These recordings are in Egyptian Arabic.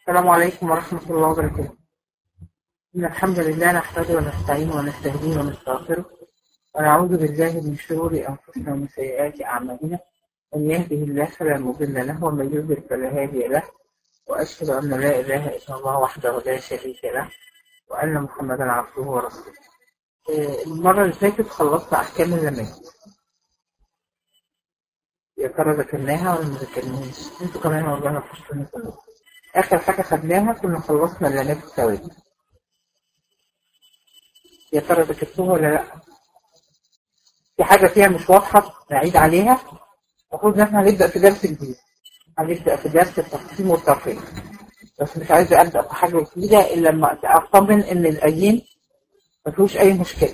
السلام عليكم ورحمة الله وبركاته إن الحمد لله نحمده ونستعينه ونستهديه ونستغفره ونعوذ بالله من شرور أنفسنا ومن سيئات أعمالنا من يهده الله فلا مضل له ومن يضلل فلا هادي له وأشهد أن لا إله إلا الله وحده لا شريك له وأن محمدا عبده ورسوله إيه، المرة اللي فاتت خلصت أحكام اللمات يا ترى ذاكرناها ولا ما ذاكرناهاش؟ انتوا كمان والله ما فشتوني كلكم آخر حاجة خدناها كنا خلصنا اللمات الثوابت يا ترى ذاكرتوها ولا لأ؟ في حاجة فيها مش واضحة نعيد عليها المفروض إن احنا هنبدأ في درس جديد هنبدأ في درس التقسيم والترقيم بس مش عايزة أبدأ في حاجة جديدة إلا لما أطمن إن القايين مفيهوش أي مشكلة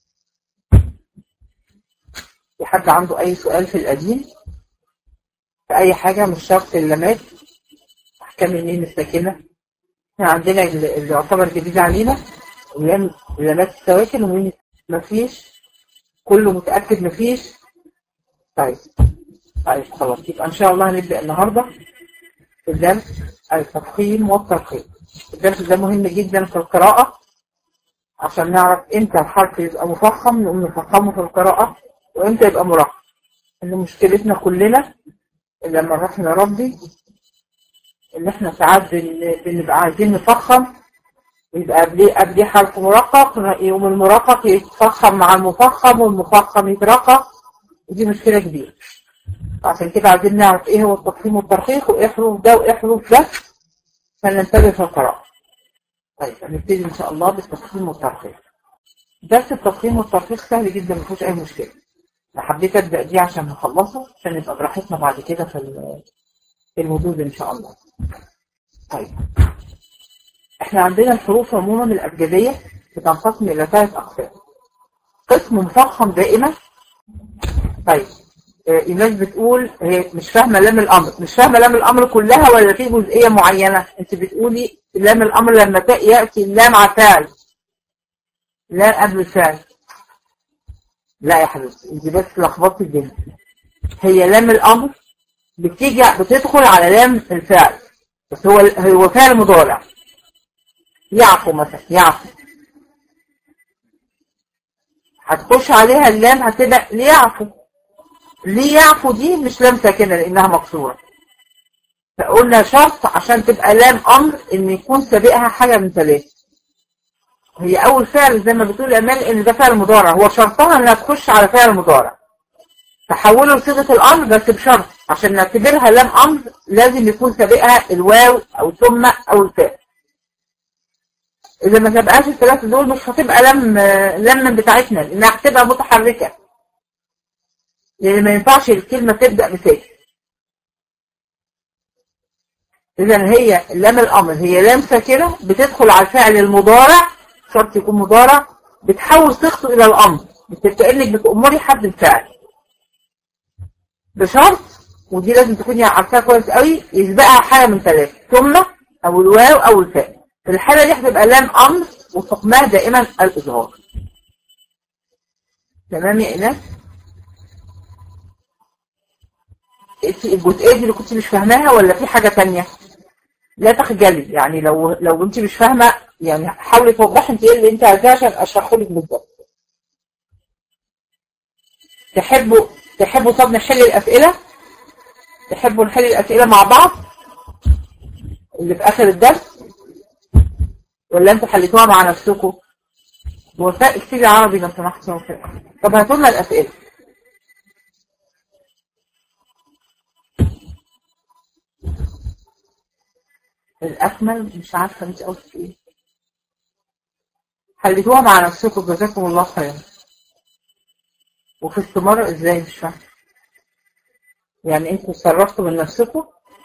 في حد عنده أي سؤال في القديم في أي حاجة مش شرط اللمات أحكام الميم الساكنة احنا عندنا اللي اللي يعتبر جديد علينا اللام اللامات السواكن ومين مفيش كله متأكد مفيش طيب طيب خلاص يبقى إن شاء الله هنبدأ النهاردة في الدرس التفخيم والترقيم الدرس ده مهم جدا في القراءة عشان نعرف امتى الحرف يبقى مفخم نقوم نفخمه في القراءة وامتى يبقى مرقم ان مشكلتنا كلنا لما نروح نربي ان احنا ساعات بن- بنبقى عايزين نفخم يبقى قبليه قبليه حرف مرقق يقوم المرقق يتفخم مع المفخم والمفخم يترقق ودي مشكلة كبيرة عشان كده عايزين نعرف ايه هو التفخيم والترقيق وايه حروف ده وايه حروف ده عشان ننتبه في القراءة طيب هنبتدي ان شاء الله بالتفخيم والترقيق درس التفخيم والترقيق سهل جدا ما فيهوش اي مشكلة انا حبيت ابدا دي عشان نخلصه عشان نبقى براحتنا بعد كده في ال- في الوجود ان شاء الله طيب احنا عندنا الحروف عموما الابجديه بتنقسم الى ثلاث اقسام قسم مفخم دائما طيب آه، الناس بتقول هي مش فاهمه لام الامر مش فاهمه لام الامر كلها ولا في جزئيه معينه انت بتقولي لام الامر لما تا- ياتي اللام على فعل لا قبل الفعل لا يا حبيبتي انت بس لخبطتي الدنيا هي لام الامر بتيجي بتدخل على لام الفعل بس هو هو فعل مضارع يعفو مثلا يعفو هتخش عليها اللام هتبقى ليعفو ليعفو دي مش لام ساكنه لانها مكسوره فقلنا شرط عشان تبقى لام امر ان يكون سابقها حاجه من ثلاثه هي اول فعل زي ما بتقول امال ان ده فعل مضارع هو شرطها انها تخش على فعل مضارع تحوله لصيغه الامر بس بشرط عشان نعتبرها لام امر لازم يكون سابقها الواو او ثم او الفاء اذا ما تبقاش الثلاثه دول مش هتبقى لم لم من بتاعتنا لانها هتبقى متحركه لان ما ينفعش الكلمه تبدا بساكن اذا هي لام الامر هي لام ساكنه بتدخل على الفعل المضارع شرط يكون مضارع بتحول صيغته الى الامر بت- كانك بتامري حد الفعل بشرط ودي لازم تكوني عارفاها كويس قوي يسبقها حاجه من ثلاثه ثم او الواو او الفاء في الحاله دي هتبقى لام امر وحكمها دائما الاظهار تمام يا ايناس انت الجزئيه دي اللي كنت مش فاهماها ولا في حاجه تانية لا تخجلي يعني لو لو انت مش فاهمه يعني حاولي توضحي انت ايه اللي انت عايزاه عشان اشرحه لك بالظبط تحبوا تحبوا طب نحل الاسئله تحبوا نحل الاسئله مع بعض اللي في اخر الدرس ولا انتوا حليتوها مع نفسكم وفاء اكتبي عربي لو سمحتي يا وفاء طب هاتوا لنا الاسئله الأكمل مش عارفة انت قلت ايه حلتوها مع نفسكم جزاكم الله خيرا وفي استمارة ازاي مش فاهمة يعني انتوا اتصرفتوا من نفسكم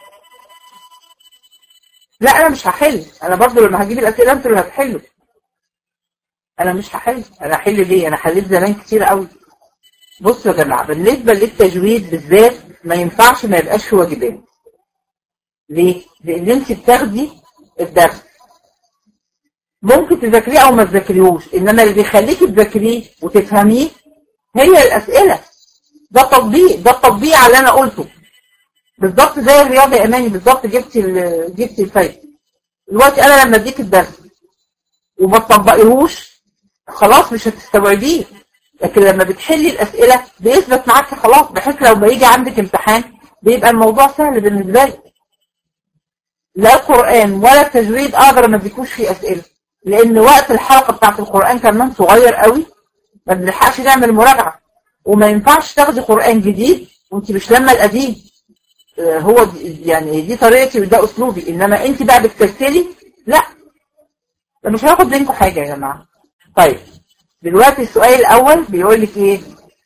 لا انا مش هحل انا برضو لما هجيب الاسئله انتوا اللي هتحلوا انا مش هحل انا هحل ليه انا حليت زمان كتير قوي بصوا يا جماعه بالنسبه للتجويد بالذات ما ينفعش ما يبقاش في واجبات ليه؟ لأن أنت بتاخدي الدرس ممكن تذاكريه أو ما تذاكريهوش إنما اللي بيخليكي تذاكريه وتفهميه هي الأسئلة ده تطبيق ده التطبيق على اللي أنا قلته بالظبط زي الرياضة يا أماني بالظبط جبتي ال- جبتي الفايدة دلوقتي انا لما اديك الدرس وما تطبقيهوش خلاص مش هتستوعبيه لكن لما بتحلي الاسئله بيثبت معاك خلاص بحيث لو ما يجي عندك امتحان بيبقى الموضوع سهل بالنسبه لك لا القران ولا التجويد اقدر ما اديكوش فيه اسئله لان وقت الحلقه بتاعت القران كمان صغير قوي ما بنلحقش نعمل مراجعه وما ينفعش تاخدي قران جديد وانت مش لما القديم هو يعني دي طريقتي وده اسلوبي انما انت بقى بتكسلي لا ده مش هياخد منكم حاجه يا جماعه طيب دلوقتي السؤال الاول بيقول لك ايه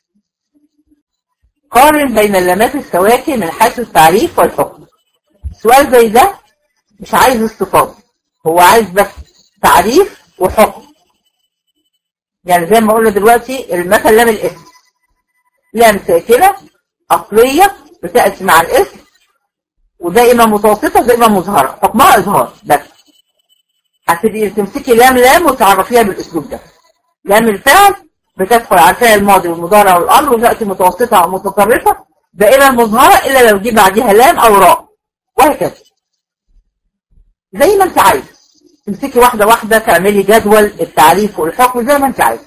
قارن بين اللامات السواكن من حيث التعريف والحكم سؤال زي ده مش عايز استفاضه هو عايز بس تعريف وحكم يعني زي ما قلنا دلوقتي المثل لام الاسم لام ساكنه اصليه بتأتي مع الاسم ودائما متوسطة دائما مظهرة حكمها إظهار بس هتبقي تمسكي لام لام وتعرفيها بالأسلوب ده لام الفعل بتدخل على الفعل الماضي والمضارع والأمر وتأتي متوسطة أو متطرفة دائما مظهرة إلا لو جه بعديها لام أو راء وهكذا زي ما أنت عايز تمسكي واحدة واحدة تعملي جدول التعريف والحكم زي ما أنت عايز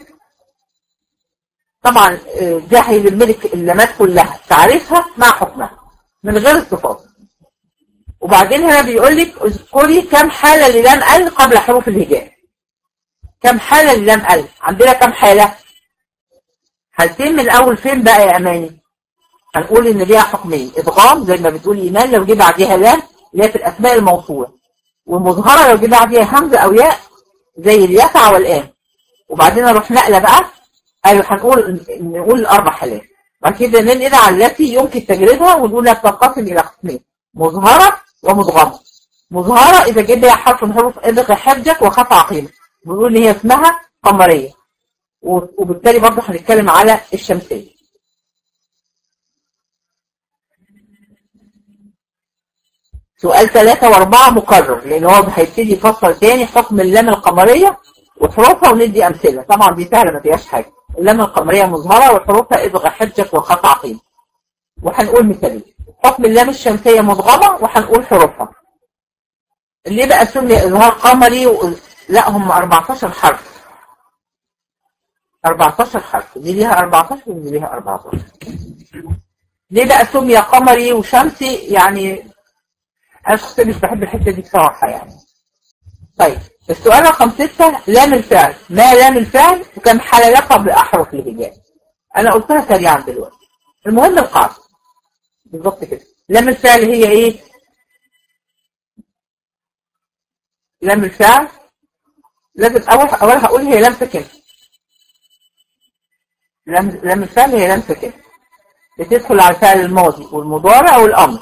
طبعا ده هيلم لك اللمات كلها تعريفها مع حكمها من غير استفاضه وبعدين هنا بيقول لك اذكري كم حاله للام ال قبل حروف الهجاء كم حاله للام ال عندنا كم حاله حالتين من اول فين بقى يا اماني هنقول ان ليها حكمين ادغام زي ما بتقول ايمان لو جه بعديها لام اللي هي في الاسماء الموصوله والمظهره لو جه بعديها همزه او ياء زي اليسع والان وبعدين اروح نقله بقى ايوه هنقول نقول الاربع حالات بعد كده ننقل على التي يمكن تجريدها ونقول لها بتنقسم الى قسمين مظهره ومدغمه مظهره اذا جه بها حرف من حروف ادغ حرجك وخف عقيمه بنقول ان هي اسمها قمريه وبالتالي برضه هنتكلم على الشمسيه سؤال ثلاثة وأربعة مكرر لأن هو هيبتدي يفصل تاني حكم اللام القمرية وحروفها وندي أمثلة طبعا دي سهلة ما فيهاش حاجة اللام القمرية مظهرة وحروفها إبغى حجك وخط عقيم وهنقول مثالين حكم اللام الشمسية مضغمة وهنقول حروفها اللي بقى سمي إظهار قمري و... لا هم 14 حرف 14 حرف دي ليها 14 ودي ليها 14 ليه بقى سمي قمري وشمسي يعني أنا شخصيا مش بحب الحتة دي بصراحة يعني طيب السؤال رقم ستة لام الفعل ما لام الفعل وكم حالة قبل أحرف الهجاء أنا قلتها سريعا دلوقتي المهم القاعدة بالظبط كده لام الفعل هي إيه لام الفعل لازم أول أول هقول هي لام ساكنة لام لام الفعل هي لام ساكنة بتدخل على الفعل الماضي والمضارع والأمر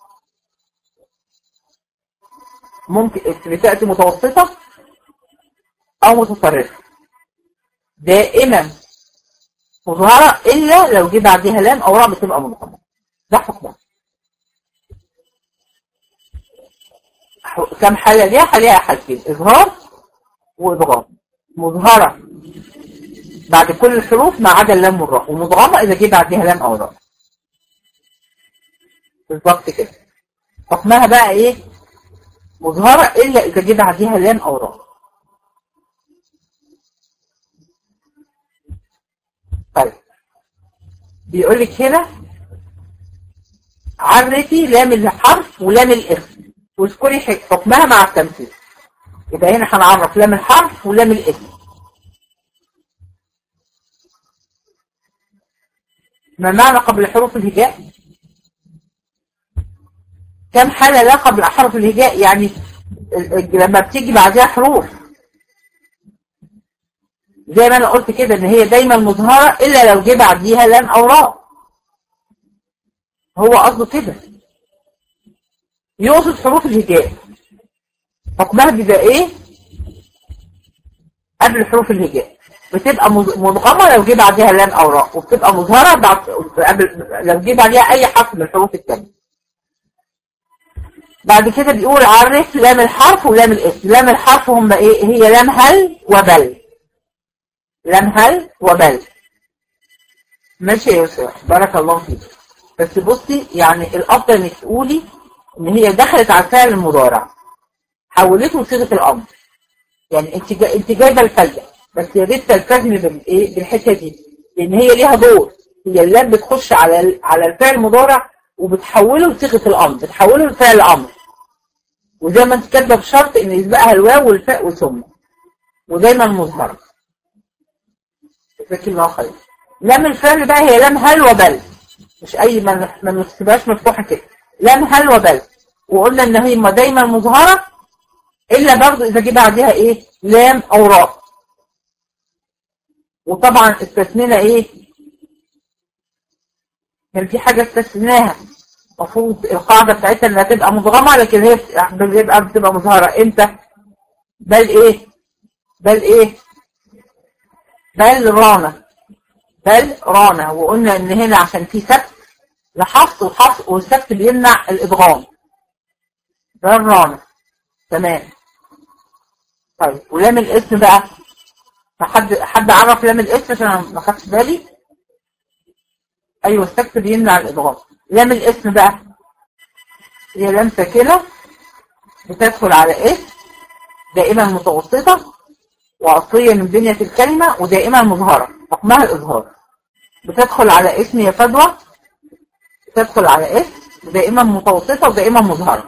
ممكن بتأتي متوسطة أو متطرفة دائما مظهرة إلا لو جه بعدها لام أو راء بتبقى مضغمة ده حكمها كم حالة ليها؟ حاليها حالتين إظهار وإضغام مظهرة بعد كل الحروف ما عدا اللام والراء ومضغمة إذا جه بعدها لام أو راء بالظبط كده حكمها بقى إيه؟ مظهرة إلا إذا جه بعدها لام أو راء طيب بيقول لك هنا عرفي لام الحرف ولام الاسم واذكري حكمها مع التمثيل يبقى هنا هنعرف لام الحرف ولام الاسم ما معنى قبل حروف الهجاء كم حالة لا قبل حرف الهجاء يعني لما بتيجي بعدها حروف زي ما انا قلت كده ان هي دايما مظهرة الا لو جه بعديها لام او راء هو قصده كده يقصد حروف الهجاء حكمها بيبقى ايه قبل حروف الهجاء بتبقى مضغمة لو جه بعدها لام او راء وبتبقى مظهرة بعد قبل لو جه بعدها اي حرف من الحروف التانية بعد كده بيقول عرف لام الحرف ولام الاسم لام الحرف هم ايه هي لام هل وبل لام هل وبل ماشي يا يوسف بارك الله فيك بس بصي يعني الافضل انك تقولي ان هي دخلت على الفعل المضارع حولته لصيغه الامر يعني انت جا... انت جايبه الفايده بس يا ريت تلتزمي بالايه بالحته دي لان هي ليها دور هي اللام بتخش على ال... على الفعل المضارع وبتحوله لصيغه الامر بتحوله لفعل امر وزي ما انت كاتبه بشرط ان يسبقها الواو والفاء وثم ودايما مظهره جزاك الله خير لام الفعل بقى هي لام هل وبل مش اي ما ما نكتبهاش مفتوحه كده لام هل وبل وقلنا ان هي دايما مظهره الا برضه اذا جه بعدها ايه لام او راء وطبعا استثنينا ايه كان في حاجه استثناها المفروض القاعده بتاعتها انها تبقى مدغمه لكن هي بتبقى بتبقى مظهره امتى بل ايه بل ايه بل رانا بل رانا وقلنا ان هنا عشان في سبت لحفظ وحفظ والسبت بيمنع الادغام بل رانا تمام طيب ولام الاسم بقى حد حد عرف لام الاسم عشان أنا ما خدتش بالي ايوه السبت بيمنع الادغام لام الاسم بقى هي لام ساكنه بتدخل على اسم دائما متوسطه وأصلية من بنية الكلمة ودائما مظهرة حكمها الإظهار بتدخل على اسم يا فدوى تدخل على اسم دائما متوسطة ودائما مظهرة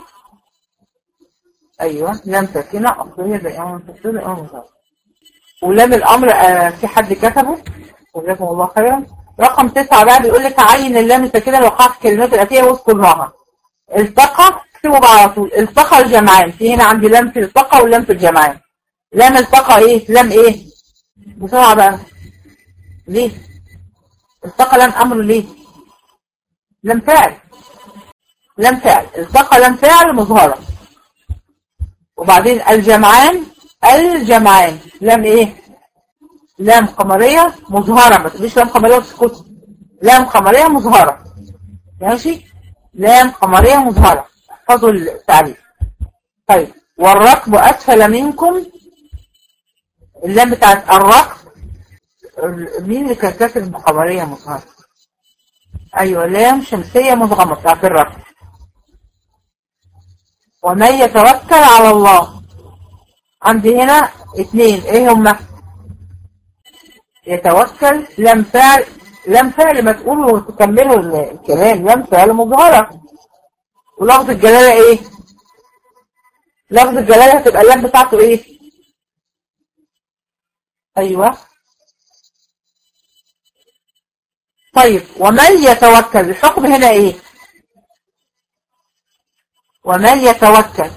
أيوة لام ساكنة أصلية دائما متوسطة دائما مظهرة ولام الأمر آه في حد كتبه جزاكم الله خيرا رقم تسعة بقى بيقول لك عين اللام الساكنة لوقعت الكلمات الآتية واذكرناها التقى اكتبوا بقى على طول التقى الجمعان في هنا عندي لام في التقى ولام في الجمعان لام التقى ايه لام ايه بسرعة بقى ليه التقى لام امر ليه لام فعل لام فعل التقى لام فعل مظهرة وبعدين الجمعان الجمعان لام ايه لام قمرية مظهرة ما تقوليش لام قمرية وتسكتي لام قمرية مظهرة ماشي لام قمرية مظهرة احفظوا التعريف طيب والركب أسفل منكم اللام بتاعت الركب مين اللي كان كاتب بخبرية مظهرة ايوه لام شمسية مضغمة بتاعت الركب ومن يتوكل على الله عندي هنا اتنين ايه هما يتوكل لم فعل لم فعل ما تقولوا وتكملوا الكلام لم فعل مظهرة ولفظ الجلالة ايه لفظ الجلالة هتبقى اللام بتاعته ايه ايوه طيب ومن يتوكل الحكم هنا ايه ومن يتوكل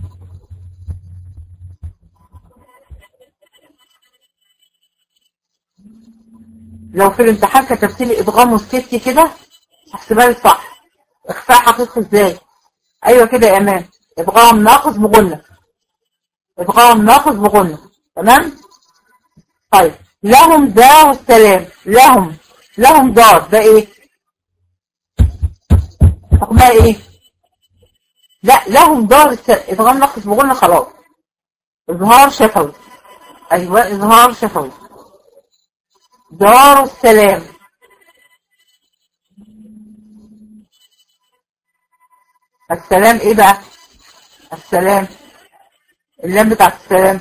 لو في الامتحان كتبت لي ادغام وسكتي كده هحسبها لك صح اخفاء حقيقي ازاي ايوه كده يا امان ادغام ناقص بغنة ادغام ناقص بغنة تمام طيب لهم دار السلام لهم لهم دار ده ايه حكمها ايه لا لهم دار السلام ادغام ناقص بغنة خلاص اظهار شفوي ايوه اظهار شفوي دار السلام السلام ايه بقى السلام اللام بتاعت السلام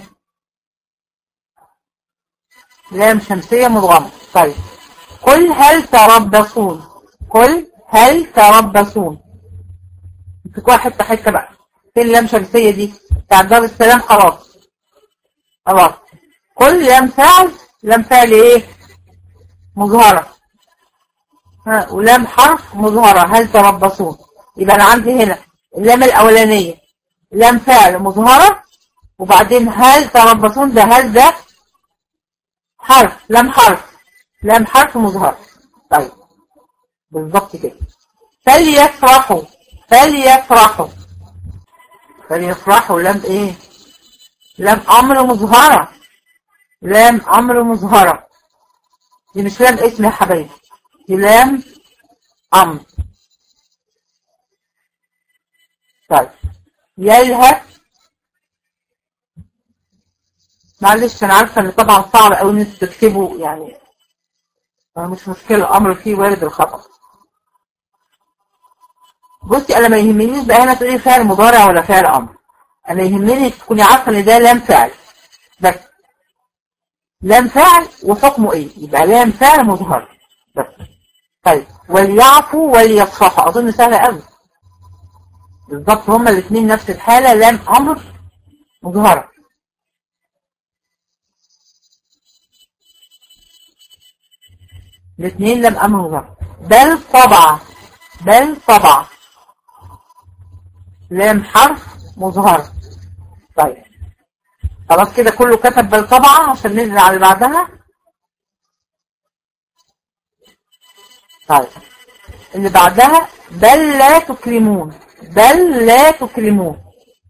لام شمسية مضغمة طيب قل هل تربصون قل هل تربصون امسكوها حتة حتة بقى فين اللام شمسية دي بتاعت دار السلام خلاص خلاص قل لام فعل لام فعل ايه مظهرة ها ولام حرف مظهرة هل تربصون يبقى انا عندي هنا اللام الاولانية لام فعل مظهرة وبعدين هل تربصون ده هل ده حرف لام حرف لام حرف مظهر طيب بالظبط كده فليفرحوا فليفرحوا فليفرحوا لام ايه لام امر مظهرة لام امر مظهرة دي مش لام اسم يا حبايبي دي لام امر طيب يلهث معلش انا عارفه ان طبعا صعب قوي ان انتوا تكتبوا يعني مش مشكله الامر فيه وارد الخطا بصي انا ما يهمنيش بقى هنا تقولي فعل مضارع ولا فعل امر انا يهمني تكوني عارفه ان ده لام فعل بس لام فعل وحكمه ايه يبقى لام فعل مظهر بس طيب وليعفوا وليصفحوا اظن سهله قوي بالظبط هما الاثنين نفس الحاله لام امر مظهره الاثنين لم امر مظهر بل طبع بل طبع لام حرف مظهر طيب خلاص كده كله كتب بل طبعا عشان ننزل على اللي بعدها طيب اللي بعدها بل لا تكرمون بل لا تكرمون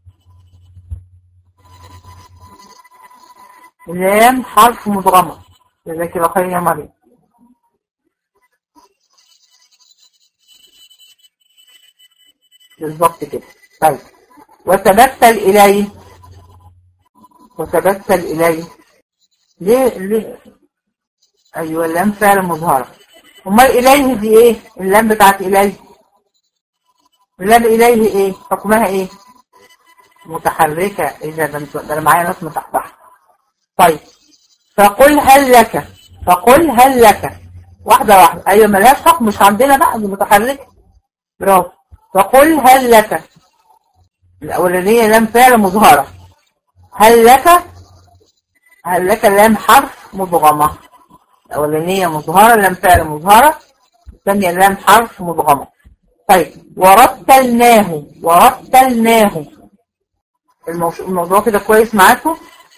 لام حرف مدغمة جزاك الله خير يا مريم بالظبط كده طيب وتبتل إليه وتبتل إليه ليه ليه أيوة اللام فعلا مظهرة أمال إليه دي إيه اللام بتاعت إليه اللام إليه إيه حكمها إيه متحركة إذا ده أنا معايا ناس متحتحة طيب فقل هل لك فقل هل لك واحدة واحدة أيوة ملهاش حكم مش عندنا بقى دي متحركة برافو فقل هل لك الأولانية لام فعل مظهرة هل لك هل لك لام حرف مضغمة الأولانية مظهرة لام فعل مظهرة الثانية لام حرف مضغمة طيب ورتلناه ورتلناه الموضوع كده كويس معاكم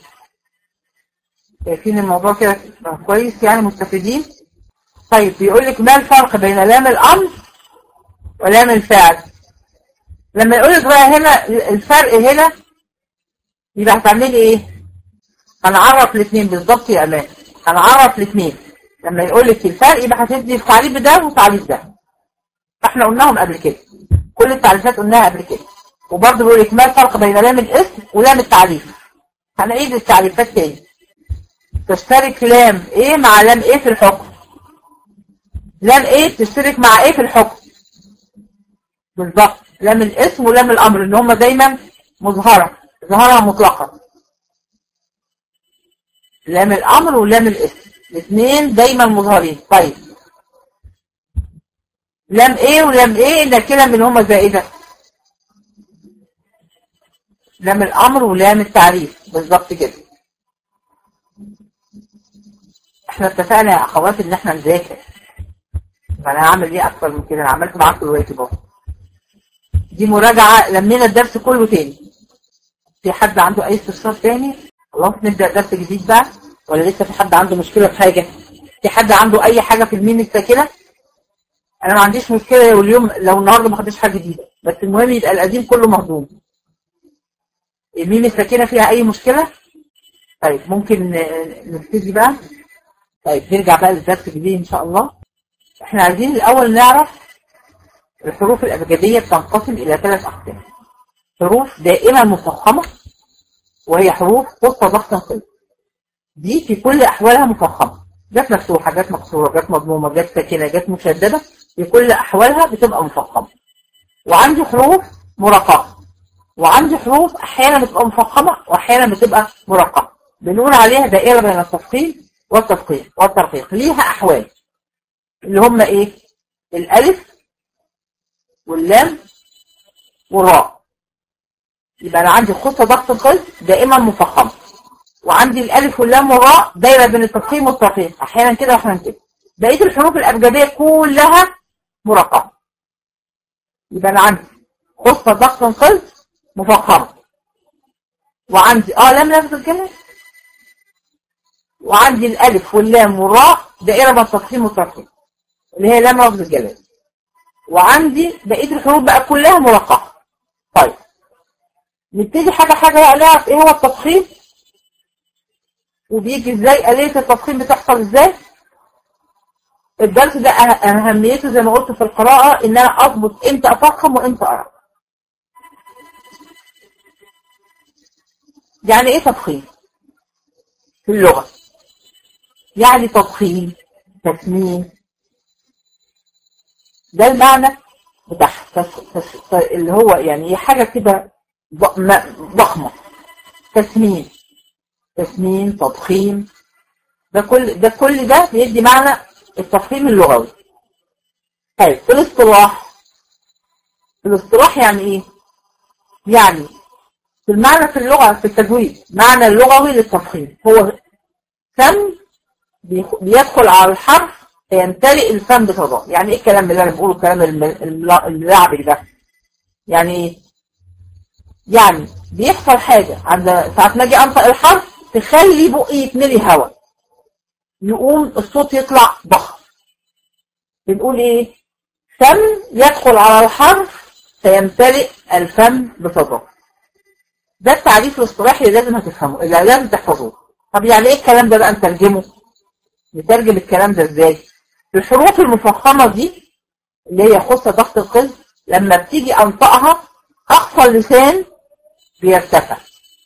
شايفين الموضوع كده كويس يعني مستفيدين طيب بيقول لك ما الفرق بين لام الأمر ولام الفعل لما يقول لك بقى هنا الفرق هنا يبقى هتعملي ايه هنعرف الاثنين بالظبط يا امان هنعرف الاثنين لما يقول لك الفرق يبقى هتدي التعريف ده والتعريف ده احنا قلناهم قبل كده كل التعريفات قلناها قبل كده وبرضه بيقول لك ما الفرق بين لام الاسم ولام التعريف هنعيد التعريفات تاني تشترك لام ايه مع لام ايه في الحكم لام ايه تشترك مع ايه في الحكم بالظبط لام الاسم ولام الامر ان هما دايما مظهره ظهرها مطلقا لام الامر ولام الاسم الاثنين دايما مظهرين طيب لام ايه ولام ايه ده كده من هما زائده لام الامر ولام التعريف بالظبط كده احنا اتفقنا يا اخوات ان احنا نذاكر فانا هعمل ايه اكتر من كده انا عملت معاكم دلوقتي اهو دي مراجعه لمينا الدرس كله تاني في حد عنده اي استفسار تاني خلاص نبدا درس جديد بقى ولا لسه في حد عنده مشكله في حاجه في حد عنده اي حاجه في الميم الساكنه انا ما عنديش مشكله واليوم لو النهارده ما خدتش حاجه جديده بس المهم يبقى القديم كله مهضوم الميم الساكنه فيها اي مشكله طيب ممكن نبتدي بقى طيب نرجع بقى للدرس الجديد ان شاء الله احنا عايزين الاول نعرف الحروف الابجديه بتنقسم الى ثلاث اقسام حروف دائما مفخمه وهي حروف وسط ضغط قلب دي في كل احوالها مفخمه جت مفتوحه جت مكسوره جت مضمومه جت ساكنه جت مشدده في كل احوالها بتبقى مفخمه وعندي حروف مرققه وعندي حروف احيانا بتبقى مفخمه واحيانا بتبقى مرققه بنقول عليها دائره بين التفخيم والتفخيم والترقيق ليها احوال اللي هم ايه الالف واللام والراء يبقى انا عندي خطه ضغط القلب دائما مفخمه وعندي الالف واللام والراء دايره بين التفخيم والترقيق احيانا كده واحيانا كده بقيه الحروف الابجديه كلها مرققه يبقى انا عندي خطه ضغط القلب مفخمه وعندي اه لام لفظ الكلمه وعندي الالف واللام والراء دائره بين التفخيم والترقيق اللي هي لام لفظ الجلال وعندي بقيه الحروف بقى كلها مرققه طيب نبتدي حاجه حاجه بقى نعرف ايه هو التفخيم وبيجي ازاي آلية التفخيم بتحصل ازاي الدرس ده اهميته زي ما قلت في القراءة ان انا اضبط امتى افخم وامتى اقرا يعني ايه تفخيم في اللغة يعني تضخيم تسمين ده المعنى بتاع اللي هو يعني حاجة كده ضخمة تسمين تسمين تضخيم ده كل ده كل ده بيدي معنى التفخيم اللغوي طيب في الاصطلاح الاصطلاح يعني ايه يعني في المعنى في اللغة في التجويد معنى اللغوي للتفخيم هو فم بيدخل على الحرف فيمتلئ الفم بفضاء يعني ايه الكلام اللي انا بقوله الكلام اللعبي ده يعني ايه يعني بيحصل حاجة عند ساعة ما اجي انطق الحرف تخلي بقي يتملي هواء يقوم الصوت يطلع ضخم بنقول ايه فم يدخل على الحرف فيمتلئ الفم بفضاء ده التعريف الاصطلاحي اللي لازم هتفهمه اللي لازم تحفظوه طب يعني ايه الكلام ده بقى نترجمه نترجم الكلام ده ازاي الحروف المفخمة دي اللي هي خصة ضغط القلب لما بتيجي انطقها اقصى اللسان بيرتفع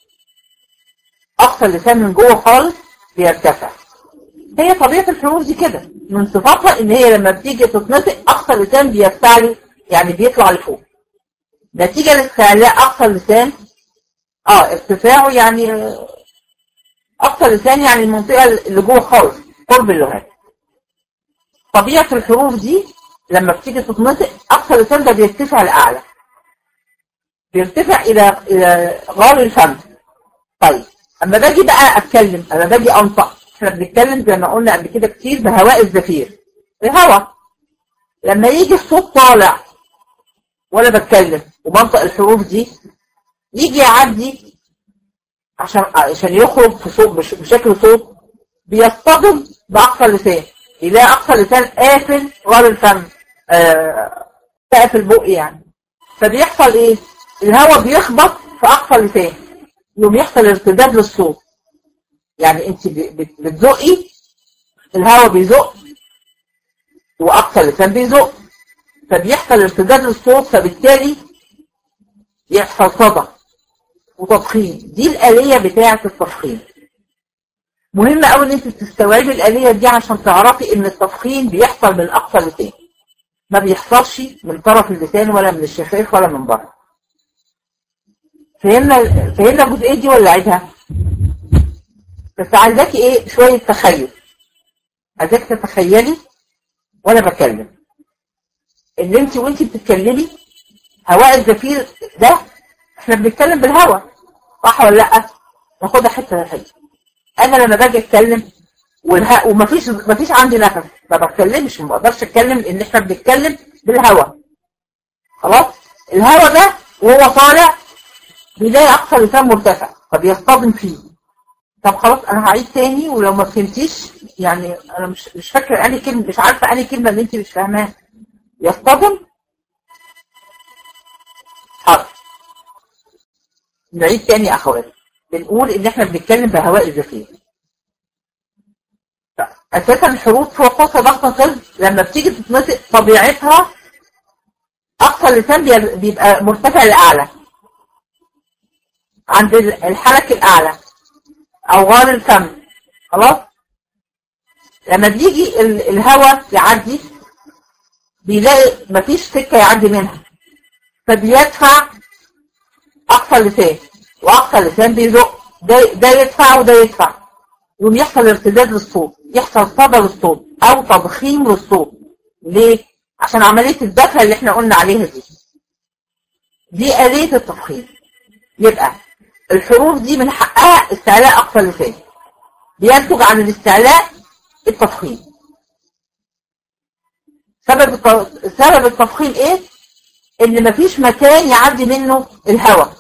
اقصى اللسان من جوه خالص بيرتفع هي طبيعة الحروف دي كده من صفاتها ان هي لما بتيجي تتنطق اقصى اللسان بيرتعلي يعني بيطلع لفوق نتيجة لاستعلاء اقصى اللسان اه ارتفاعه يعني اقصى اللسان يعني المنطقة اللي جوه خالص قرب اللغات طبيعة الحروف دي لما بتيجي تتنطق اقصى اللسان ده بيرتفع لاعلى بيرتفع الى الى غار الفم طيب اما باجي بقى اتكلم اما باجي انطق احنا بنتكلم زي ما قلنا قبل كده كتير بهواء الزفير الهواء لما يجي الصوت طالع وانا بتكلم وبنطق الحروف دي يجي يعدي عشان عشان يخرج في صوت بشكل صوت بيصطدم باقصى اللسان يلاقي اقصى اللسان قافل غار الفم آه قافل بقي يعني فبيحصل ايه الهواء بيخبط في اقصى اللسان يوم يحصل ارتداد للصوت يعني انت بتزقي الهواء بيزق واقصى اللسان بيزق فبيحصل ارتداد للصوت فبالتالي يحصل صدى وتضخيم دي الآلية بتاعة التضخيم مهم قوي ان انت تستوعبي الآلية دي عشان تعرفي ان التضخيم بيحصل من اقصى اللسان ما بيحصلش من طرف اللسان ولا من الشفايف ولا من بره فهمنا فهمنا الجزئيه دي ولا عيدها بس عايزاكي ايه شويه تخيل عايزاك تتخيلي وانا بتكلم ان انت وانت بتتكلمي هواء الزفير ده احنا بنتكلم بالهواء صح ولا لا ناخدها حته حته انا لما باجي اتكلم والها ومفيش مفيش عندي نفس ما بتكلمش ما بقدرش اتكلم ان احنا بنتكلم بالهواء خلاص الهواء ده وهو طالع بيلاقي اقصى لسان مرتفع فبيصطدم فيه طب خلاص انا هعيد تاني ولو ما فهمتيش يعني انا مش مش فاكره انهي كلمه مش عارفه انهي كلمه اللي انت مش فاهماها يصطدم حاضر نعيد تاني يا اخواتي بنقول ان احنا بنتكلم بهواء الزفير اساسا الحروف فوق قصة ضغط القلب لما بتيجي تتنطق طبيعتها اقصى اللسان بيبقى مرتفع لاعلى عند الحلق الاعلى او غار الفم خلاص لما بيجي الهواء يعدي بيلاقي مفيش سكة يعدي منها فبيدفع اقصى اللسان واقصى اللسان بيزق ده, ده يدفع وده يدفع يوم يحصل ارتداد للصوت يحصل صدى للصوت او تضخيم للصوت ليه؟ عشان عملية الدفع اللي احنا قلنا عليها دي دي آلية التضخيم يبقى الحروف دي من حقها استعلاء أقصى اللسان بينتج عن الاستعلاء التفخيم سبب سبب التفخيم ايه؟ ان مفيش مكان يعدي منه الهواء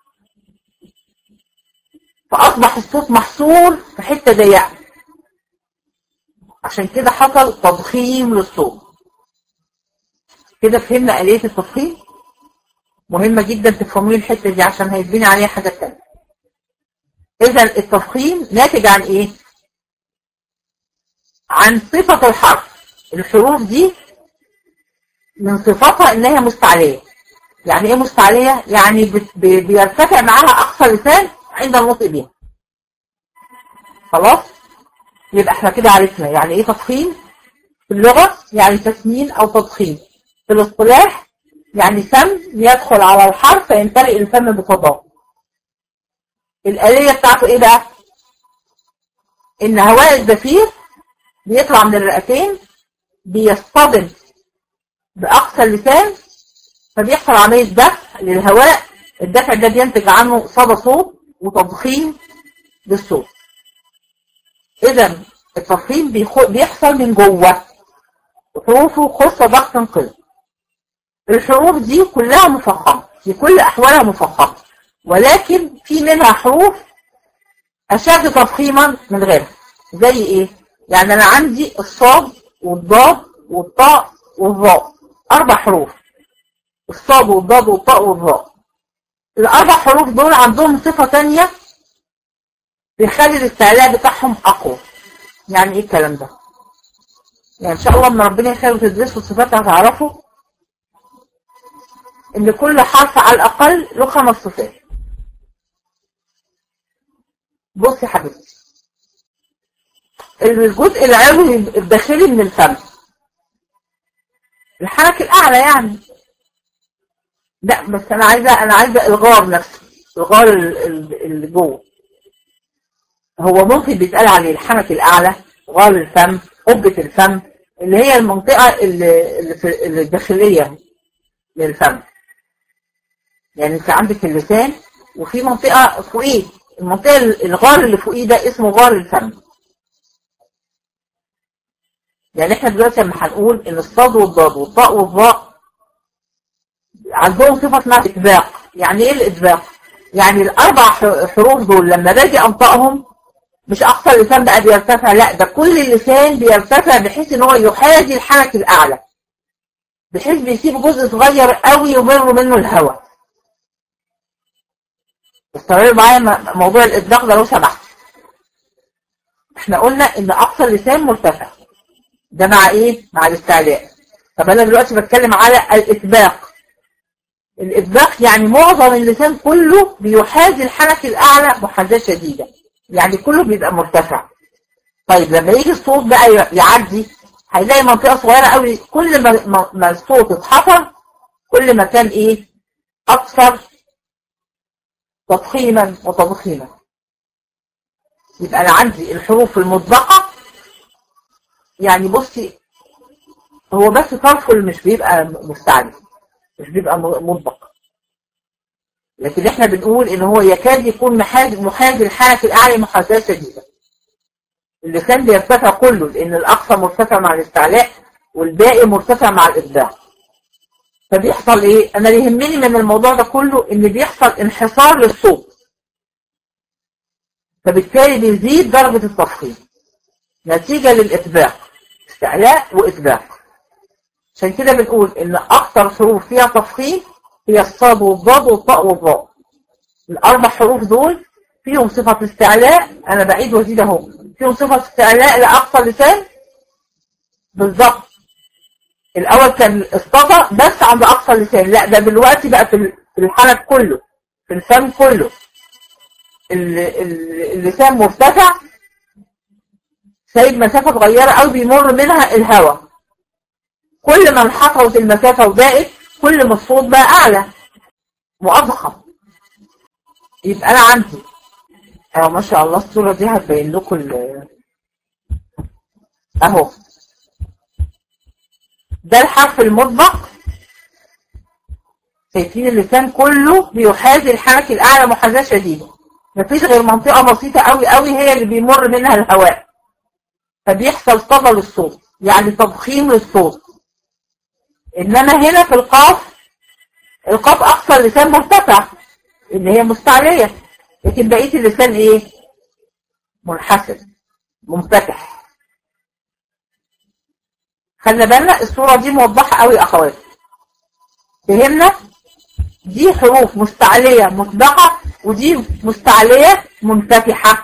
فأصبح الصوت محصور في حتة ضيقة عشان كده حصل تضخيم للصوت كده فهمنا آلية التضخيم مهمة جدا تفهموا الحتة دي عشان هيتبني عليها حاجة تانية إذا التفخيم ناتج عن إيه؟ عن صفة الحرف الحروف دي من صفاتها إنها مستعلية يعني إيه مستعلية؟ يعني بيرتفع معاها أقصى لسان عند النطق بيها خلاص؟ يبقى احنا كده عرفنا يعني ايه تضخيم في اللغة يعني تسمين او تضخيم في الاصطلاح يعني سم يدخل على الحرف فيمتلئ الفم بصداه الآلية بتاعته ايه بقى ان هواء الزفير بيطلع من الرئتين بيصطدم بأقصى اللسان فبيحصل عملية دفع للهواء الدفع ده بينتج عنه صدى صوت وتضخيم للصوت اذا التضخيم بيحصل من جوه حروفه خصة ضغط قلب الحروف دي كلها مفخمة في كل أحوالها مفخمة ولكن في منها حروف أشد تفخيما من غيرها زي إيه؟ يعني أنا عندي الصاد والضاد والطاء والظاء أربع حروف الصاد والضاد والطاء والظاء الأربع حروف دول عندهم صفة تانية بيخلي الاستعلاء بتاعهم أقوى يعني إيه الكلام ده؟ يعني إن شاء الله لما ربنا يخير وتدرسوا الصفات هتعرفوا إن كل حرف على الأقل له خمس صفات بصي يا حبيبتي الجزء العلوي الداخلي من الفم الحركة الأعلى يعني لا بس أنا عايزة أنا عايزة الغار نفسه الغار اللي جوه هو ممكن بيتقال عليه الحنك الأعلى غار الفم قبة الفم اللي هي المنطقة اللي, اللي الداخلية للفم يعني انت عندك اللسان وفي منطقة فوقيه المنطقة الغار اللي فوقيه ده اسمه غار الفم يعني احنا دلوقتي لما هنقول ان الصاد والضاد والطاء والظاء عندهم صفة اسمها إطباق يعني ايه الإطباق؟ يعني الأربع حروف دول لما باجي أنطقهم مش أقصى اللسان بقى بيرتفع لا ده كل اللسان بيرتفع بحيث ان هو يحاذي الحنك الأعلى بحيث بيسيب جزء صغير قوي يمر منه الهواء استمروا معايا موضوع الإطباق ده لو سمحت احنا قلنا ان أقصى اللسان مرتفع ده مع ايه؟ مع الاستعلاء طب انا دلوقتي بتكلم على الإطباق الإطباق يعني معظم اللسان كله بيحاذي الحنك الأعلى محاذاة شديدة يعني كله بيبقى مرتفع طيب لما يجي الصوت بقى يعدي هيلاقي منطقة صغيرة قوي كل ما, ما الصوت اتحفر كل ما كان ايه اكثر تضخيما وتضخيما يبقى انا عندي الحروف المطبقة يعني بصي هو بس طرفه اللي مش بيبقى مستعجل مش بيبقى مطبق لكن احنا بنقول ان هو يكاد يكون محاذ محاذ الحنك الاعلى محاذاه شديده اللسان بيرتفع كله لان الاقصى مرتفع مع الاستعلاء والباقي مرتفع مع الابداع فبيحصل ايه انا اللي يهمني من الموضوع ده كله ان بيحصل انحصار للصوت فبالتالي بيزيد درجة التفخيم نتيجة للإطباق استعلاء وإطباق عشان كده بنقول ان اكتر حروف فيها تفخيم هي الصاد والضاد والطاء والظاء الاربع حروف دول فيهم صفة استعلاء انا بعيد وازيد اهو فيهم صفة استعلاء لاقصى اللسان بالظبط الاول كان الصدى بس عند اقصى اللسان لا ده دلوقتي بقى في الحلق كله في الفم كله اللسان مرتفع سايب مسافة صغيرة قوي بيمر منها الهواء كل ما انحصرت المسافة وبقت كل ما الصوت بقى أعلى وأضخم يبقى أنا عندي أهو ما شاء الله الصورة دي هتبين لكم أهو ده الحرف المطبق شايفين اللسان كله بيحاذي الحنك الأعلى محاذاة شديدة مفيش غير منطقة بسيطة قوي قوي هي اللي بيمر منها الهواء فبيحصل صدى للصوت يعني تضخيم للصوت إنما هنا في القاف القاف أقصى اللسان مرتفع اللي هي مستعلية لكن بقية اللسان إيه منحسر منفتح خلي بالنا الصورة دي موضحة قوي يا أخواتي فهمنا دي حروف مستعلية مطبقة ودي مستعلية منفتحة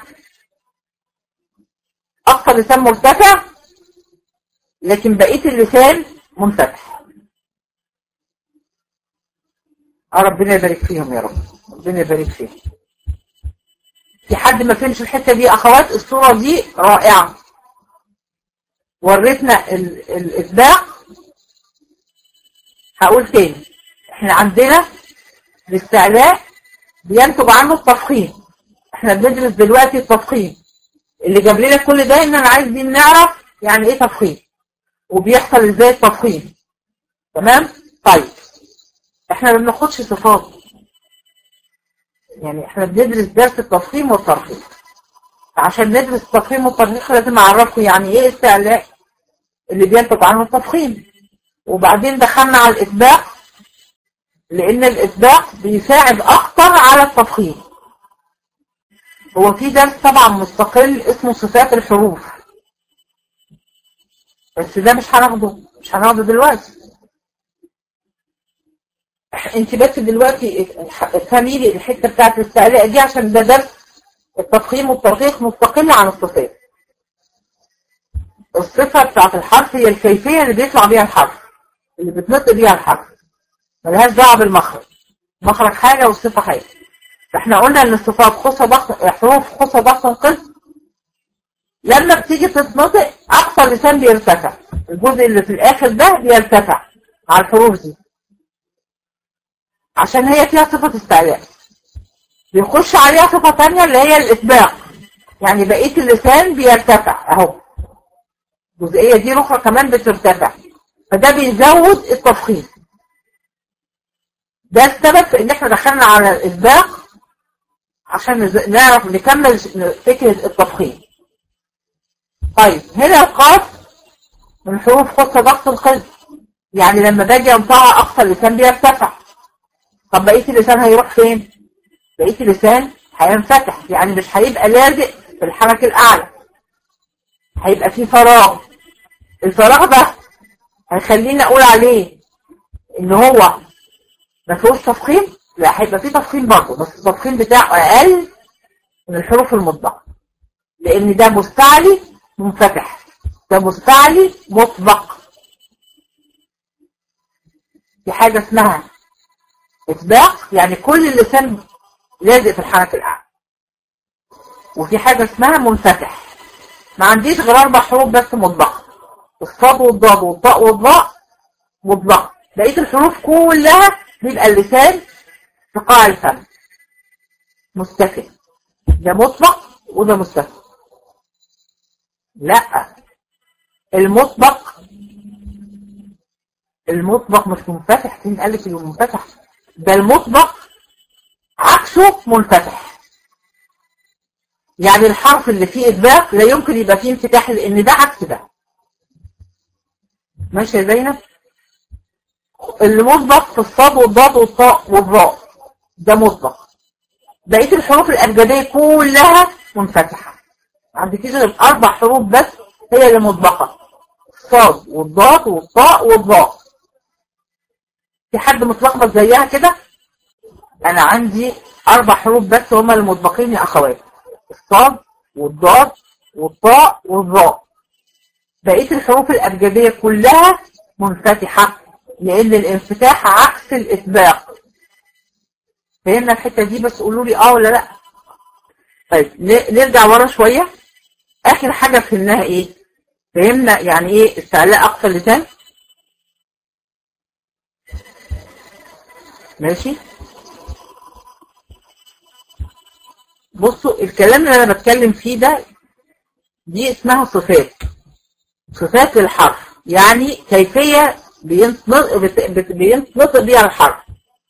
أقصى اللسان مرتفع لكن بقية اللسان منفتح اه ربنا يبارك فيهم يا رب ربنا يبارك فيهم في حد ما فهمش الحته دي اخوات الصوره دي رائعه وريتنا الاطباق هقول تاني احنا عندنا الاستعلاء بينتج عنه التفخيم احنا بندرس دلوقتي التفخيم اللي جاب لنا كل ده ان انا عايزين نعرف يعني ايه تفخيم وبيحصل ازاي التفخيم تمام طيب احنا ما بناخدش صفات يعني احنا بندرس درس التفخيم والترخيص عشان ندرس التفخيم والترخيص لازم اعرفكم يعني ايه استعلاء اللي بينتج عنه التفخيم وبعدين دخلنا على الإطباق لأن الإطباق بيساعد أكتر على التفخيم هو في درس طبعا مستقل اسمه صفات الحروف بس ده مش هناخده مش هناخده دلوقتي انت بس دلوقتي افهمي لي الحته بتاعت الاستعلاء دي عشان ده درس التفخيم والترقيق مستقل عن الصفات الصفة بتاعت الحرف هي الكيفية اللي بيطلع بيها الحرف اللي بتنطق بيها الحرف ملهاش دعوة بالمخرج مخرج حاجة والصفة حاجة فاحنا قلنا ان الصفات خصة ضغط حروف خصة ضغط قسم لما بتيجي تتنطق اقصى لسان بيرتفع الجزء اللي في الاخر ده بيرتفع على الحروف دي عشان هي فيها صفة استعلاء بيخش عليها صفة تانية اللي هي الإطباق يعني بقية اللسان بيرتفع اهو الجزئية دي أخرى كمان بترتفع فده بيزود التفخيم ده السبب في ان احنا دخلنا على الإسباق عشان نعرف نكمل فكرة التفخيم طيب هنا القاف من حروف خصة ضغط القلب يعني لما باجي انطقها اقصى اللسان بيرتفع طب بقية اللسان هيروح فين؟ بقية اللسان هينفتح يعني مش هيبقى لازق في الحركة الأعلى هيبقى فيه فراغ الفراغ ده هيخليني اقول عليه ان هو ما فيهوش تفخيم لا هيبقى فيه تفخيم برضه بس التفخيم بتاعه اقل من الحروف المطبقه لان ده مستعلي منفتح ده مستعلي مطبق في حاجه اسمها اطباق يعني كل اللسان لازق في الحنك الاعلى وفي حاجه اسمها منفتح ما عنديش غير اربع حروف بس مطبقه الصاد والضاد والطاء والضاء مطبقه بقيه الحروف كلها بيبقى اللسان في قاع الفم مستفل ده مطبق وده مستفل لا المطبق المطبق مش منفتح فين قال لك انه منفتح ده المطبق عكسه منفتح يعني الحرف اللي فيه اطباق لا يمكن يبقى فيه انفتاح لان ده عكس ده ماشي يا زينب اللي مسبق في الصاد والضاد والطاء والراء ده مسبق بقيه الحروف الابجديه كلها منفتحه عندكيش غير اربع حروف بس هي اللي مسبقه الصاد والضاد والطاء والراء في حد متلخبط زيها كده انا عندي اربع حروف بس هما المسبقين يا اخوات الصاد والضاد والطاء والراء بقيه الحروف الابجديه كلها منفتحه لان الانفتاح عكس الاطباق فهمنا الحته دي بس قولوا لي اه ولا لا طيب نرجع ورا شويه اخر حاجه فهمناها ايه فهمنا يعني ايه استعلاء اقصى اللسان ماشي بصوا الكلام اللي انا بتكلم فيه ده دي اسمها صفات صفات للحرف يعني كيفية بينطق بينطق بيها الحرف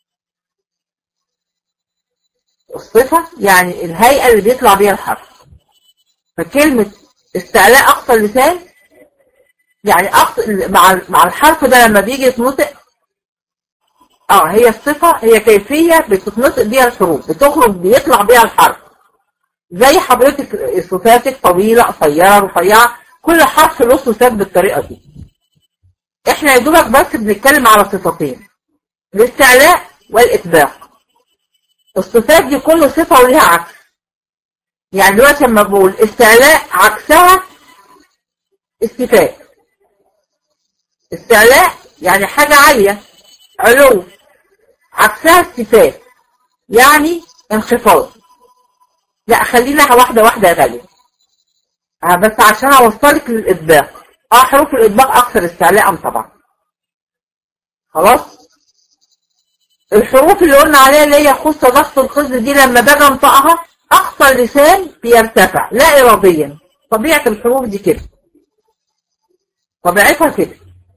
الصفة يعني الهيئة اللي بيطلع بيها الحرف فكلمة استعلاء أقصى اللسان يعني أقصى مع مع الحرف ده لما بيجي يتنطق اه هي الصفة هي كيفية بتتنطق بيها الحروف بتخرج بيطلع بيها الحرف زي حضرتك صفاتك طويلة قصيرة رفيعة كل حرف له صفات بالطريقة دي احنا يا دوبك بس بنتكلم على صفتين الاستعلاء والإطباق الصفات دي كل صفة وليها عكس يعني دلوقتي لما بقول استعلاء عكسها استفاء استعلاء يعني حاجة عالية علو عكسها استفاء يعني انخفاض لا خلينا واحدة واحدة يا غالية بس عشان اوصلك للإطباق اه حروف الإطباق أكثر استعلاء طبعا خلاص الحروف اللي قلنا عليها اللي هي خص ضغط الخز دي لما باجي انطقها اقصى اللسان بيرتفع لا اراديا طبيعه الحروف دي كده طبيعتها كده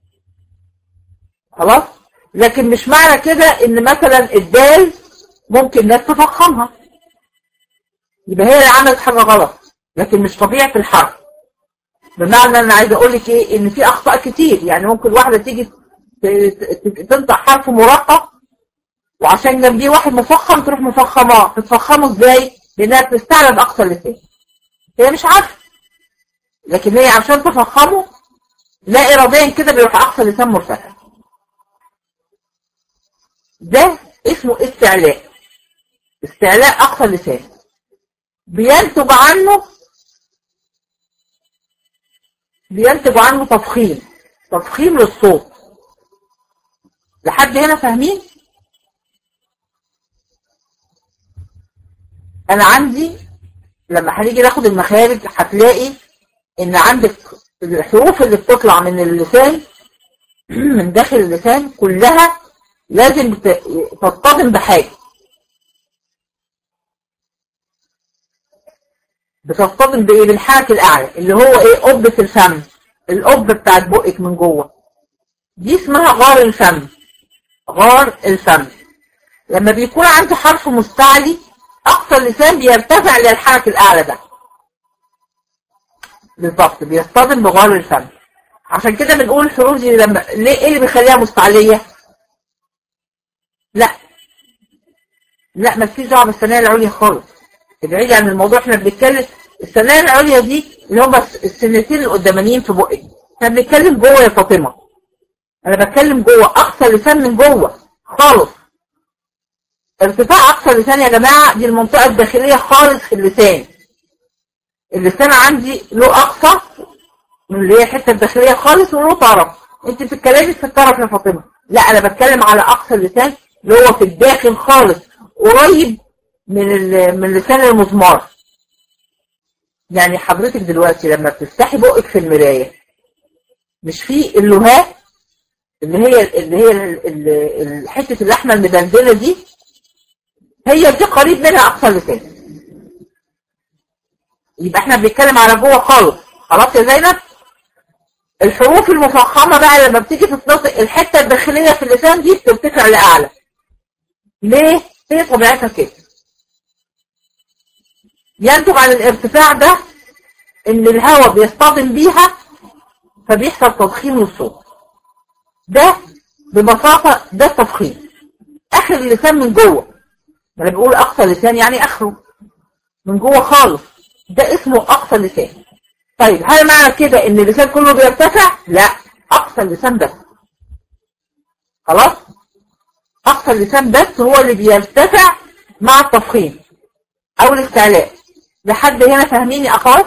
خلاص لكن مش معنى كده ان مثلا الدال ممكن ناس تفخمها يبقى هي اللي عملت حاجه غلط لكن مش طبيعه الحرف بمعنى انا عايز اقول لك ايه ان في اخطاء كتير يعني ممكن واحده تيجي تنطق حرف مرقق وعشان جنبيه واحد مفخم تروح مفخماه تتفخمه ازاي لانها بتستعرض اقصى اللسان هي مش عارفه لكن هي عشان تفخمه لا اراديا كده بيروح اقصى اللسان مرتفع ده اسمه استعلاء استعلاء اقصى اللسان بينتج عنه بينتج عنه تفخيم تفخيم للصوت لحد هنا فاهمين انا عندي لما هنيجي ناخد المخارج هتلاقي ان عندك الحروف اللي بتطلع من اللسان من داخل اللسان كلها لازم تتصدم بحاجه بتصطدم بايه بالحرك الاعلى اللي هو ايه قبة الفم القبة بتاعت بقك من جوه دي اسمها غار الفم غار الفم لما بيكون عندي حرف مستعلي اقصى اللسان بيرتفع للحرك الاعلى ده بالظبط بيصطدم بغار الفم عشان كده بنقول الحروف دي لما ليه ايه اللي بيخليها مستعليه لا لا مالكيش دعوه بالثانيه العليا خالص ابعدي عن الموضوع احنا بنتكلم الثانيه العليا دي اللي هم السنتين القدامانيين في بقك احنا بنتكلم جوه يا فاطمه انا بتكلم جوه اقصى لسان من جوه خالص ارتفاع اقصى اللسان يا جماعه دي المنطقه الداخليه خالص في اللسان اللسان عندي له اقصى من اللي هي الحته الداخليه خالص وله طرف انت بتتكلمي في الطرف يا فاطمه لا انا بتكلم على اقصى اللسان اللي هو في الداخل خالص قريب من من لسان المزمار يعني حضرتك دلوقتي لما بتفتحي بقك في المرايه مش في اللهاه اللي هي اللي هي حته اللحمه المدندنه دي هي دي قريب منها اقصى اللسان يبقى احنا بنتكلم على جوه خالص خلاص يا زينب الحروف المفخمه بقى لما بتيجي تتنطق الحته الداخليه في اللسان دي بترتفع لاعلى ليه هي طبيعتها كده ينتج عن الارتفاع ده ان الهواء بيصطدم بيها فبيحصل تضخيم للصوت ده ببساطة ده تضخيم اخر اللسان من جوه انا بقول اقصى لسان يعني اخره من جوه خالص ده اسمه اقصى لسان طيب هل معنى كده ان اللسان كله بيرتفع لا اقصى اللسان بس خلاص اقصى اللسان بس هو اللي بيرتفع مع التفخيم او الاستعلاء لحد هنا فاهميني اخاص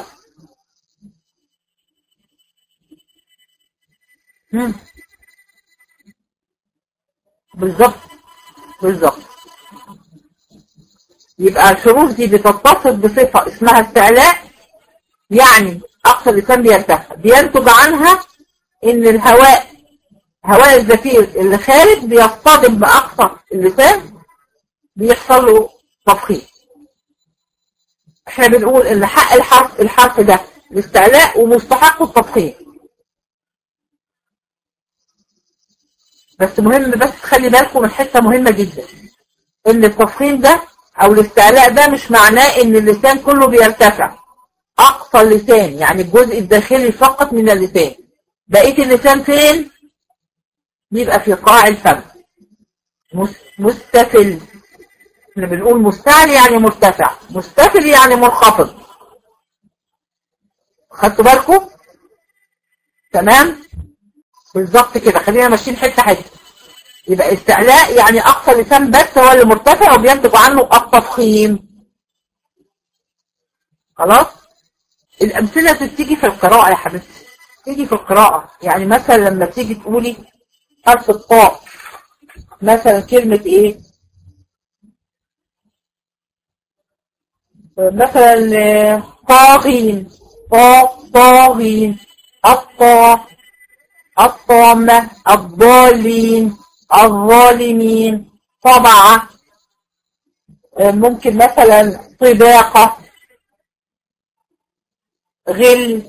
بالظبط بالظبط يبقى الحروف دي بتتصف بصفة اسمها استعلاء يعني أقصى اللسان بيرتفع بينتج عنها إن الهواء هواء الزفير اللي خارج بيصطدم بأقصى اللسان بيحصل له تفخيم احنا بنقول ان حق الحرف الحرف ده الاستعلاء ومستحق التفخيم بس مهم بس خلي بالكم من حته مهمه جدا ان التفخيم ده او الاستعلاء ده مش معناه ان اللسان كله بيرتفع اقصى اللسان يعني الجزء الداخلي فقط من اللسان بقيه اللسان فين بيبقى في قاع الفم مستفل احنا بنقول مستعلي يعني مرتفع مستفل يعني منخفض خدتوا بالكم تمام بالظبط كده خلينا ماشيين حته حته يبقى استعلاء يعني اقصى لسان بس هو اللي مرتفع وبينتج عنه التفخيم خلاص الامثله بتيجي في القراءه يا حبيبتي تيجي في القراءه يعني مثلا لما تيجي تقولي حرف الطاء مثلا كلمه ايه مثلا طاغين طاغين الطا الطامة الضالين الظالمين طبعة ممكن مثلا طباقة غل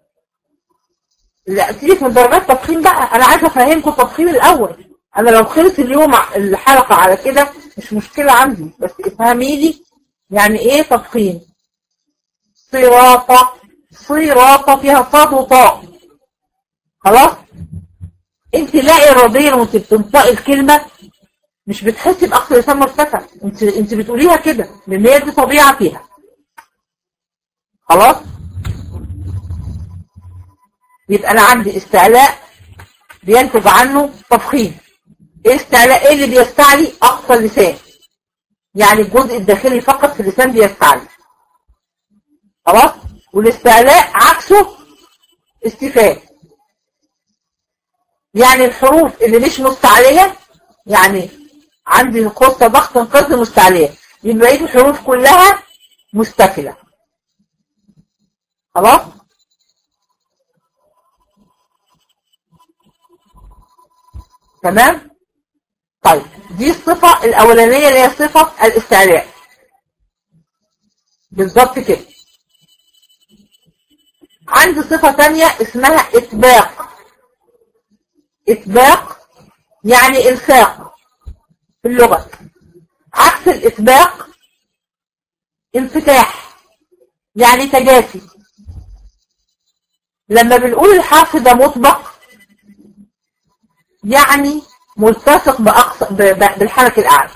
لا سيبك من درجات تضخيم بقى انا عايزه افهمكم التضخيم الاول انا لو خلص اليوم الحلقه على كده مش مشكله عندي بس افهمي لي يعني ايه تضخيم صراطه صراطه فيها صاد وطاء خلاص انت لا اراديا وانت بتنطقي الكلمه مش بتحسي باقصى لسان مرتفع انت انت بتقوليها كده لان هي دي طبيعه فيها خلاص يبقى انا عندي استعلاء بينتج عنه تفخيم ايه استعلاء ايه اللي بيستعلي اقصى اللسان يعني الجزء الداخلي فقط في اللسان بيستعلي خلاص والاستعلاء عكسه استفاد يعني الحروف اللي مش مستعلية يعني عندي قصة ضغط انقاذ مستعلية يبقى بقية الحروف كلها مستفلة خلاص تمام طيب دي الصفة الأولانية اللي هي صفة الاستعلاء بالظبط كده عندي صفة تانية اسمها إطباق إطباق يعني إلصاق في اللغة عكس الإطباق انفتاح يعني تجافي لما بنقول الحرف ده مطبق يعني ملتصق بأقصى بالحركة الأعلى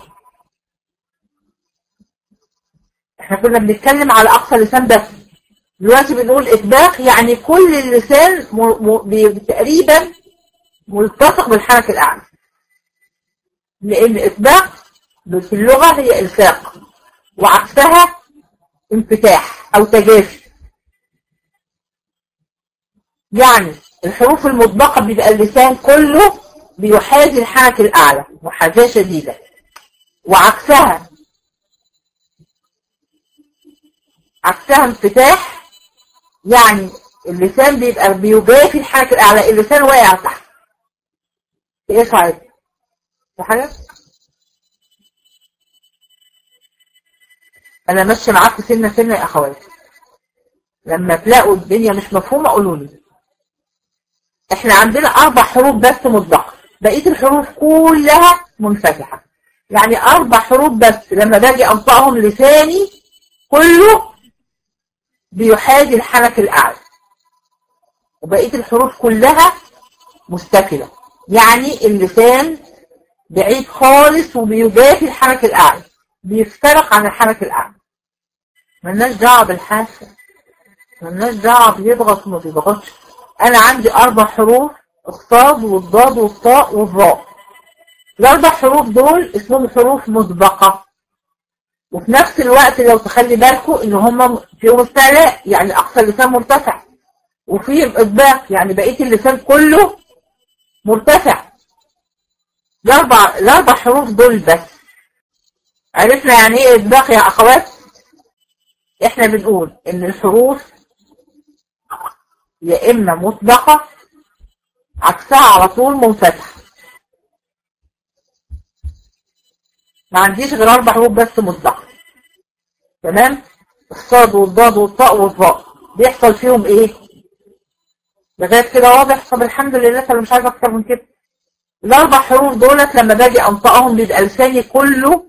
احنا كنا بنتكلم على أقصى لسان بس دلوقتي بنقول إطباق يعني كل اللسان م... م... تقريبا ملتصق بالحركة الأعلى لأن إطباق في اللغة هي إلصاق وعكسها انفتاح أو تجافي يعني الحروف المطبقة بيبقى اللسان كله بيحاذي الحركة الأعلى محاذاة شديدة وعكسها عكسها انفتاح يعني اللسان بيبقى بيجافي الحركة الأعلى اللسان واقع تحت ايه صعب في حاجة انا ماشيه معاكم سنه سنه يا اخواتي لما تلاقوا الدنيا مش مفهومه قولوا لي احنا عندنا اربع حروف بس مطبقه بقيه الحروف كلها منفتحه يعني اربع حروف بس لما باجي انطقهم لساني كله بيحاذي الحنك الاعلى وبقيه الحروف كلها مستفله يعني اللسان بعيد خالص وبيجافي الحنك الاعلى بيفترق عن الحنك الاعلى ملناش دعوه بالحاسه ملناش دعوه بيضغط وما بيضغطش انا عندي اربع حروف الصاد والضاد والطاء والراء الاربع حروف دول اسمهم حروف مسبقه وفي نفس الوقت لو تخلي بالكم ان هم فيهم استعلاء يعني اقصى اللسان مرتفع وفيهم اطباق يعني بقيه اللسان كله مرتفع الاربع الاربع حروف دول بس عرفنا يعني ايه اطباق يا اخوات احنا بنقول ان الحروف يا اما مطبقه عكسها على طول منفتحه ما عنديش غير اربع حروف بس مطبقه تمام الصاد والضاد والطاء والظاء بيحصل فيهم ايه لغايه كده واضح طب الحمد لله انا مش عايز اكتر من كده الاربع حروف دولت لما باجي انطقهم بيبقى لساني كله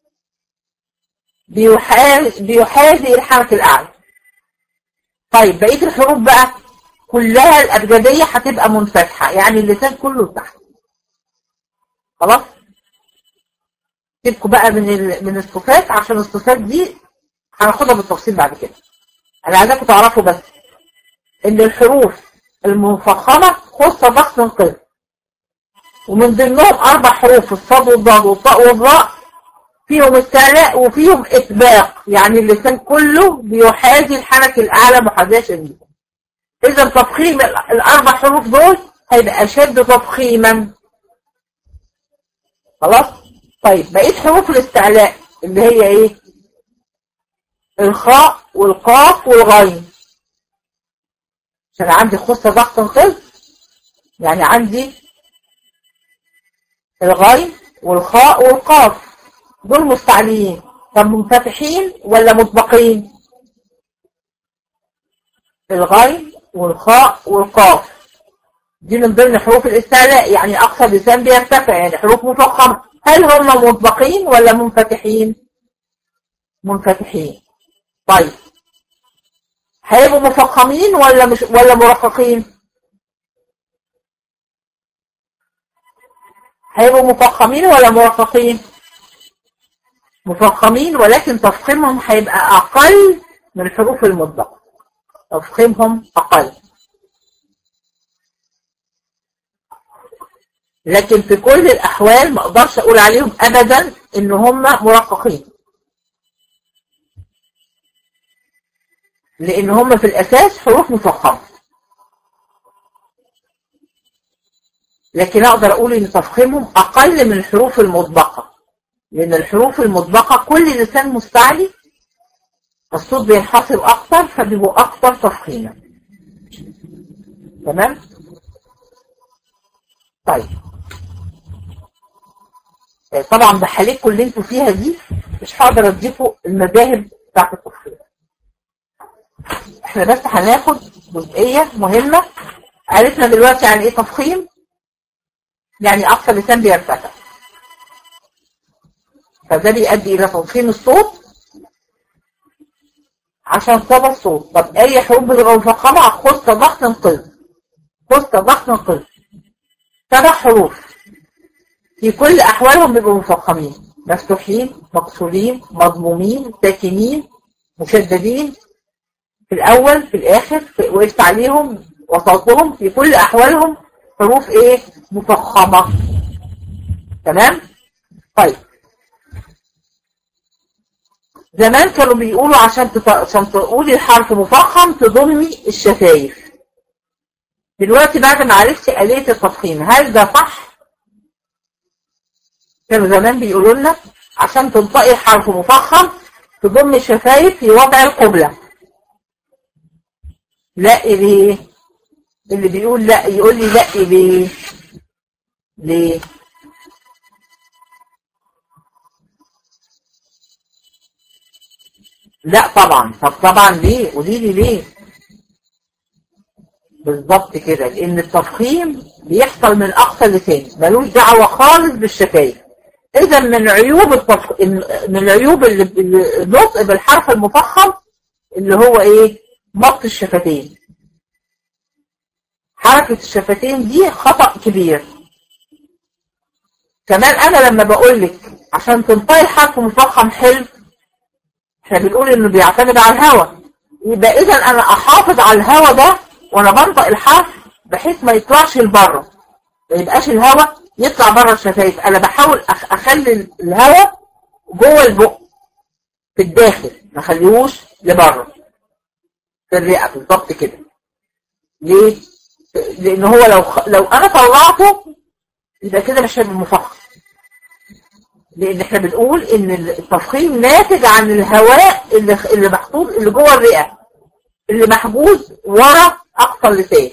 بيحاذي الحركه الاعلى طيب بقيه الحروف بقى كلها الابجديه هتبقى منفتحه يعني اللسان كله تحت خلاص سيبكم بقى من من الصفات عشان الصفات دي هناخدها بالتفصيل بعد كده انا عايزاكم تعرفوا بس ان الحروف المفخمه خص ضغط انقاذ ومن ضمنهم اربع حروف الصاد والضاد والطاء والراء فيهم استعلاء وفيهم اطباق يعني اللسان كله بيحاذي الحنك الاعلى محاذاه شديده اذا تفخيم الاربع حروف دول هيبقى اشد تفخيما خلاص طيب بقيت حروف الاستعلاء اللي هي ايه الخاء والقاف والغين عشان عندي خصة ضغط انقاذ يعني عندي الغين والخاء والقاف دول مستعليين طب منفتحين ولا مطبقين الغين والخاء والقاف دي من ضمن حروف الاستعلاء يعني اقصى لسان بيرتفع يعني حروف مفخمه هل هم مطبقين ولا منفتحين منفتحين طيب هيبقوا مفخمين ولا مش ولا مرققين هيبقوا مفخمين ولا مرققين مفخمين ولكن تفخيمهم هيبقى اقل من الحروف المطبقه تفخيمهم اقل لكن في كل الاحوال ما اقدرش اقول عليهم ابدا ان هم مرققين لان هم في الاساس حروف مفخمه لكن اقدر اقول ان تفخيمهم اقل من الحروف المطبقه لان الحروف المطبقه كل لسان مستعلي الصوت بينحصر اكتر فبيبقوا اكتر تفخيما تمام طيب طبعا بحالتكم اللي انتوا فيها دي مش هقدر اديكم المذاهب بتاعت التفخيم احنا بس هناخد جزئيه مهمه عرفنا دلوقتي عن ايه تفخيم يعني اقصى لسان بيرتفع فده بيؤدي الى تفخيم الصوت عشان صدى الصوت طب اي حروف بتبقى مفخمه خص ضغط انقذ خص ضغط انقذ سبع حروف في كل احوالهم بيبقوا مفخمين مفتوحين مكسورين مضمومين ساكنين مشددين في الاول في الاخر في وقفت عليهم وصلتهم في كل احوالهم حروف ايه مفخمه تمام طيب زمان كانوا بيقولوا عشان تط... عشان تقولي الحرف مفخم تضمي الشفايف دلوقتي بعد ما عرفتي آلية التفخيم هل ده صح؟ كانوا زمان بيقولوا لنا عشان تنطقي الحرف مفخم تضمي الشفايف في وضع القبلة لا ليه؟ اللي بيقول لا يقول لي لا ليه؟ ليه؟ لا طبعا طب طبعا ليه قولي لي ليه بالظبط كده لان التفخيم بيحصل من اقصى اللسان ملوش دعوه خالص بالشفايف اذا من عيوب التفخ... من عيوب النطق بالحرف المفخم اللي هو ايه مط الشفتين حركه الشفتين دي خطا كبير كمان انا لما بقول لك عشان تنطقي الحرف مفخم حلو احنا بنقول انه بيعتمد على الهواء يبقى اذا انا احافظ على الهواء ده وانا بنطق الحرف بحيث ما يطلعش لبره ما يبقاش الهواء يطلع بره الشفايف انا بحاول اخلي الهواء جوه البق في الداخل ما اخليهوش لبره في الرئه بالظبط كده ليه لان هو لو لو انا طلعته يبقى كده مش هيبقى مفخم لان احنا بنقول ان التفخيم ناتج عن الهواء اللي اللي محطوط اللي جوه الرئه اللي محجوز ورا اقصى اللسان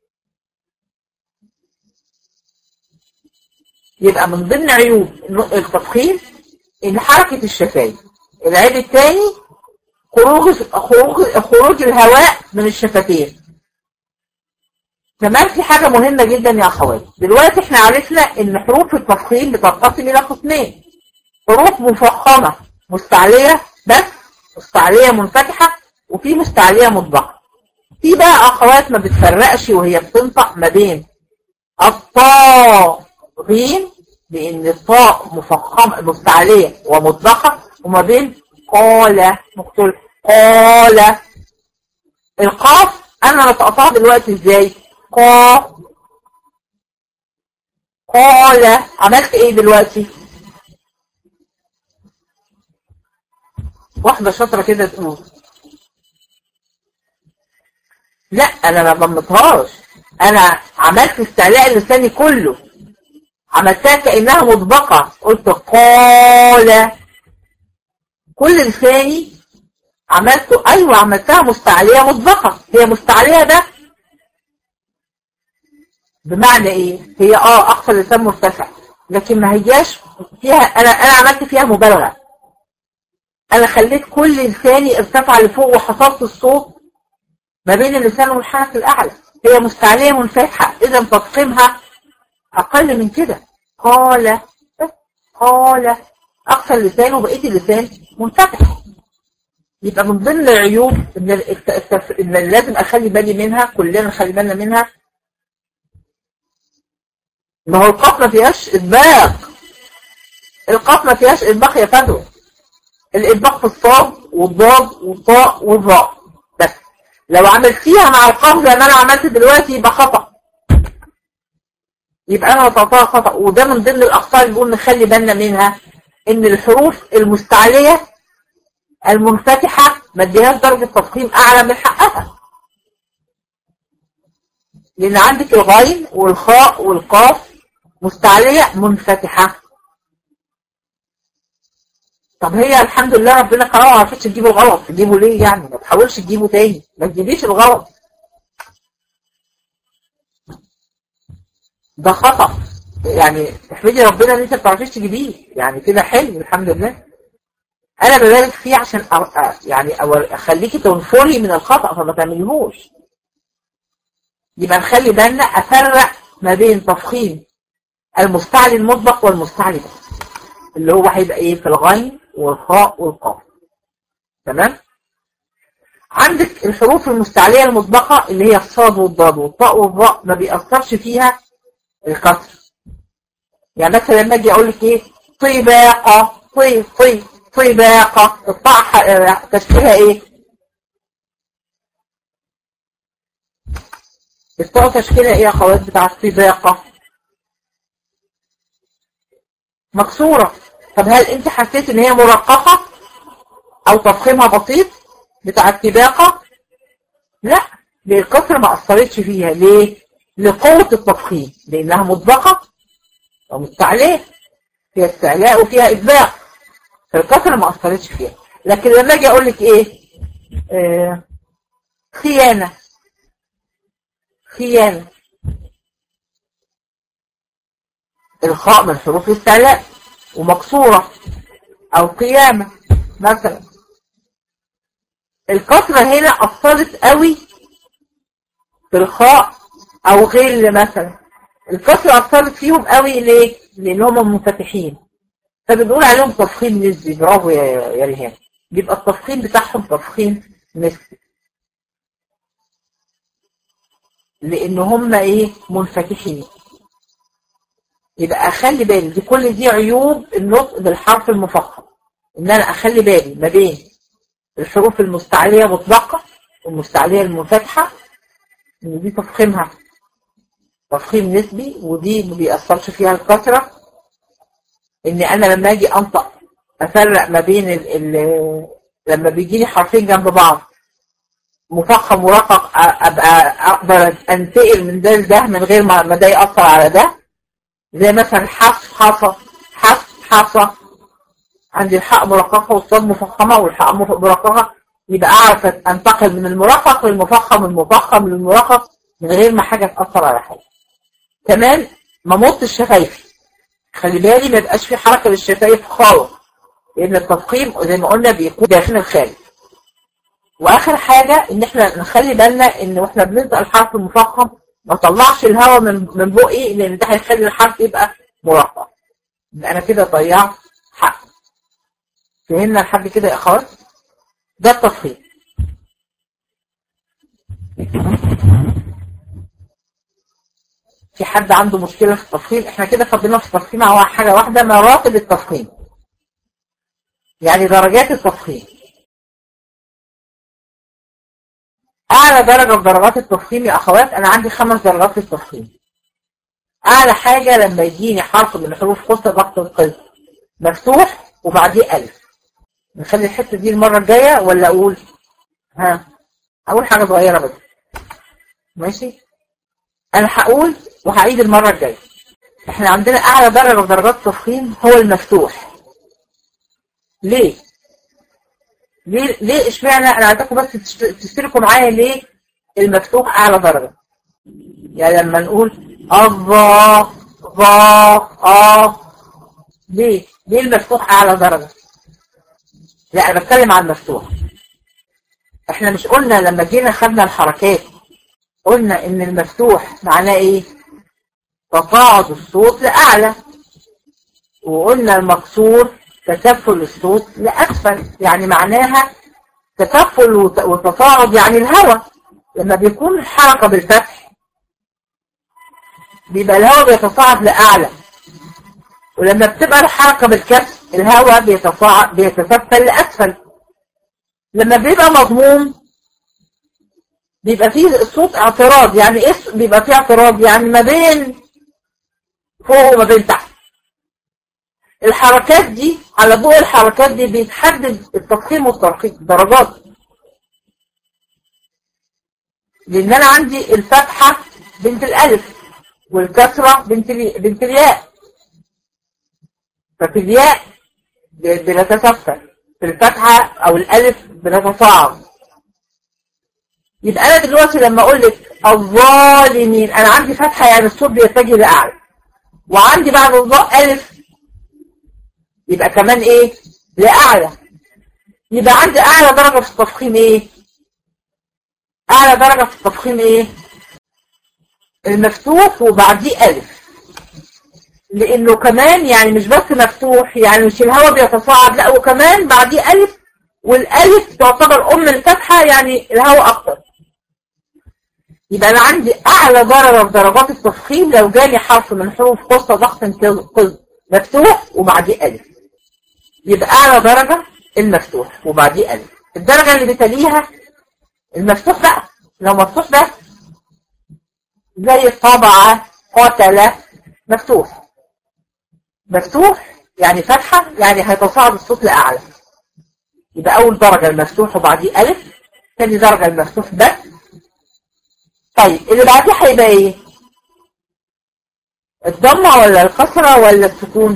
يبقى من ضمن عيوب التفخيم ان حركه الشفايف العيب الثاني خروج خروج خروج الهواء من الشفتين كمان في حاجة مهمة جدا يا أخوات دلوقتي احنا عرفنا ان حروف التفخيم بتنقسم إلى قسمين حروف مفخمة مستعلية بس مستعلية منفتحة وفي مستعلية مطبقة في بقى أخوات ما بتفرقش وهي بتنطق ما بين الطاء غين لأن الطاء مفخمة مستعلية ومطبقة وما بين قال مقتول قال القاف أنا نطقتها دلوقتي إزاي قا قال عملت إيه دلوقتي واحدة شاطرة كده تقول لا انا ما ضمتهاش انا عملت استعلاء لساني كله عملتها كأنها مطبقة قلت قال كل لساني عملته ايوه عملتها مستعلية مطبقة هي مستعلية ده بمعنى ايه هي اه اقصى لسان مرتفع لكن ما هياش فيها انا انا عملت فيها مبالغه انا خليت كل لساني ارتفع لفوق وحصلت الصوت ما بين اللسان والحنك الاعلى هي مستعليه منفتحه اذا تفخيمها اقل من كده قال قال اقصى اللسان وبقيه اللسان منفتح يبقى من ضمن العيوب ان التف... ان لازم اخلي بالي منها كلنا نخلي بالنا منها ما هو القاف ما فيهاش اطباق القاف ما فيهاش اطباق يا فندم الاطباق في الصاد والضاد والطاء والراء بس لو عملتيها مع القاف زي ما انا عملت دلوقتي يبقى خطأ يبقى انا نطقتها خطأ وده من ضمن الاخطاء اللي بنقول نخلي بالنا منها ان الحروف المستعلية المنفتحة ما اديهاش درجة تفخيم اعلى من حقها لان عندك الغين والخاء والقاف مستعلية منفتحة طب هي الحمد لله ربنا قرر ما عرفتش تجيبه غلط تجيبه ليه يعني ما تحاولش تجيبه تاني ما تجيبيش الغلط ده خطأ يعني احمدي ربنا ان انت ما بتعرفيش تجيبيه يعني كده حلو الحمد لله انا ببالغ فيه عشان أ... يعني اخليكي تنفري من الخطأ فما تعمليهوش يبقى نخلي بالنا افرق ما بين تفخيم المستعلي المطبق والمستعلي بس اللي هو هيبقى ايه في الغين والخاء والقاف تمام عندك الحروف المستعلية المطبقة اللي هي الصاد والضاد والطاء والراء ما بيأثرش فيها الكسر يعني مثلا لما اجي اقول لك ايه طباقة طي طي طباقة الطاء تشكيلها ايه الطاء تشكيلها ايه يا اخوات بتاع الطباقة مكسورة طب هل انت حسيت ان هي مرققة او تفخيمها بسيط بتاع الطباقة لا الكسر ما اثرتش فيها ليه لقوة التفخيم لانها مطبقة ومستعلية فيها استعلاء وفيها إطباق فالكسر ما أثرتش فيها لكن لما أجي أقول لك إيه آه خيانة خيانة الخاء من حروف الاستعلاء ومكسورة أو قيامة مثلا الكسرة هنا أثرت قوي في الخاء أو غل مثلا الكسرة أثرت فيهم قوي ليه؟ لأن هم منفتحين فبنقول عليهم تفخيم نسبي برافو يا يا ريهام بيبقى التفخيم بتاعهم تفخيم نسبي لأن هم إيه؟ منفتحين يبقى أخلي بالي دي كل دي عيوب النطق بالحرف المفخم إن أنا أخلي بالي ما بين الحروف المستعلية مطلقة والمستعلية المنفتحة إن دي تفخيمها تفخيم نسبي ودي ما بيأثرش فيها الكثرة ان انا لما اجي انطق افرق ما بين ال ال لما بيجي لي حرفين جنب بعض مفخم مرقق ابقى اقدر انتقل من ده لده من غير ما ما ده يأثر على ده زي مثلا حص حصى حص حصى عندي الحاء مرققة والصاد مفخمة والحاء مرققة يبقى اعرف انتقل من المرقق للمفخم المفخم للمرقق من غير ما حاجة تأثر على حاجة كمان ما مط الشفايف خلي بالي ما يبقاش في حركة للشفايف خالص لأن التفخيم زي ما قلنا بيكون داخل الخارج وآخر حاجة إن إحنا نخلي بالنا إن وإحنا بننطق الحرف المفخم ما طلعش الهواء من من بقي لأن ده هيخلي الحرف يبقى مرقق يبقى أنا كده ضيعت حق فهمنا لحد كده يا أخوات ده التفخيم في حد عنده مشكلة في التفخيم احنا كده فضلنا في التفخيم على حاجة واحدة مراتب التفخيم يعني درجات التفخيم اعلى درجة في درجات التفخيم يا اخوات انا عندي خمس درجات في التفخيم اعلى حاجة لما يجيني حرف من حروف خصة ضغط القلب مفتوح وبعديه الف نخلي الحتة دي المرة الجاية ولا اقول ها اقول حاجة صغيرة بس ماشي انا هقول وهعيد المرة الجاية احنا عندنا اعلى درجة في درجات التفخيم هو المفتوح ليه ليه ليه اشمعنى انا عايزاكم بس تشتركوا معايا ليه المفتوح اعلى درجة يعني لما نقول الله ظا اه ليه ليه المفتوح اعلى درجة لا انا بتكلم عن المفتوح احنا مش قلنا لما جينا خدنا الحركات قلنا ان المفتوح معناه ايه تصاعد الصوت لاعلى وقلنا المكسور تكفل الصوت لاسفل يعني معناها تكفل وتصاعد يعني الهواء لما بيكون الحركة بالفتح بيبقى الهواء بيتصاعد لأعلى ولما بتبقى الحركة بالكسر الهواء بيتصاعد بيتسفل لأسفل لما بيبقى مضموم بيبقى فيه صوت اعتراض يعني ايه بيبقى فيه اعتراض يعني ما بين فوق وما بين تحت الحركات دي على ضوء الحركات دي بيتحدد التفخيم والترقيق درجات لان انا عندي الفتحة بنت الالف والكسرة بنت بنت الياء ففي الياء بنتسفل في الفتحة او الالف بنتصاعد يبقى انا دلوقتي لما اقول لك الظالمين انا عندي فتحة يعني الصوت بيتجه لاعلى وعندي بعد الظاء الف يبقى كمان ايه لاعلى يبقى عندي اعلى درجة في التفخيم ايه اعلى درجة في التفخيم ايه المفتوح وبعديه الف لانه كمان يعني مش بس مفتوح يعني مش الهواء بيتصاعد لا وكمان بعديه الف والالف تعتبر ام الفتحة يعني الهواء اكتر يبقى انا عندي اعلى درجة في درجات التفخيم لو جالي حرف من حروف قصة ضغط قز مفتوح وبعديه الف يبقى اعلى درجة المفتوح وبعديه الف الدرجة اللي بتليها المفتوح بقى لو مفتوح بس زي طبعة قتل مفتوح مفتوح يعني فتحة يعني هيتصاعد الصوت لأعلى يبقى أول درجة المفتوح وبعديه ألف ثاني درجة المفتوح بس طيب اللي بعديه هيبقى إيه؟ الضمة ولا الكسرة ولا السكون؟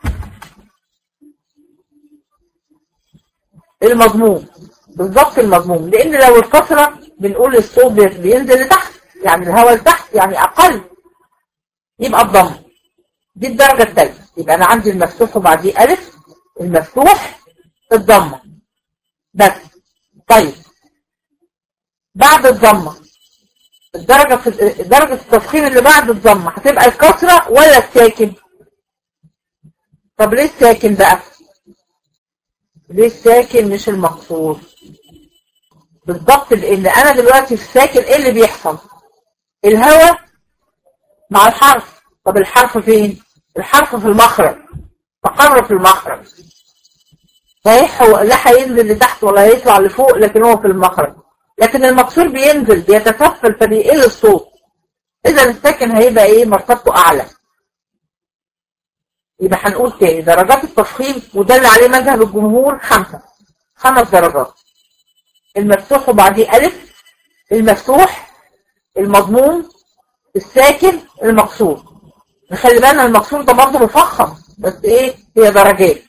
المضموم بالظبط المضموم لأن لو الكسرة بنقول الصوت بينزل لتحت يعني الهواء لتحت يعني أقل يبقى الضم دي الدرجة الثالثة يبقى أنا عندي المفتوح وبعديه ألف المفتوح الضمة بس طيب بعد الضمة الدرجة في درجة التفخيم اللي بعد الضمة هتبقى الكسرة ولا الساكن طب ليه الساكن بقى ليه الساكن مش المقصور بالضبط لان انا دلوقتي في الساكن ايه اللي بيحصل الهواء مع الحرف طب الحرف فين الحرف في المخرج تقرر في المخرج صحيح هو لا هينزل لتحت ولا هيطلع لفوق لكن هو في المخرج لكن المكسور بينزل بيتسفل فبيقل الصوت اذا الساكن هيبقى ايه مرتبته اعلى يبقى هنقول تاني درجات التفخيم وده اللي عليه مذهب الجمهور خمسة خمس درجات المفتوح وبعديه ألف المفتوح المضموم الساكن المقصور نخلي بالنا المقصور ده برضه مفخم بس ايه هي درجات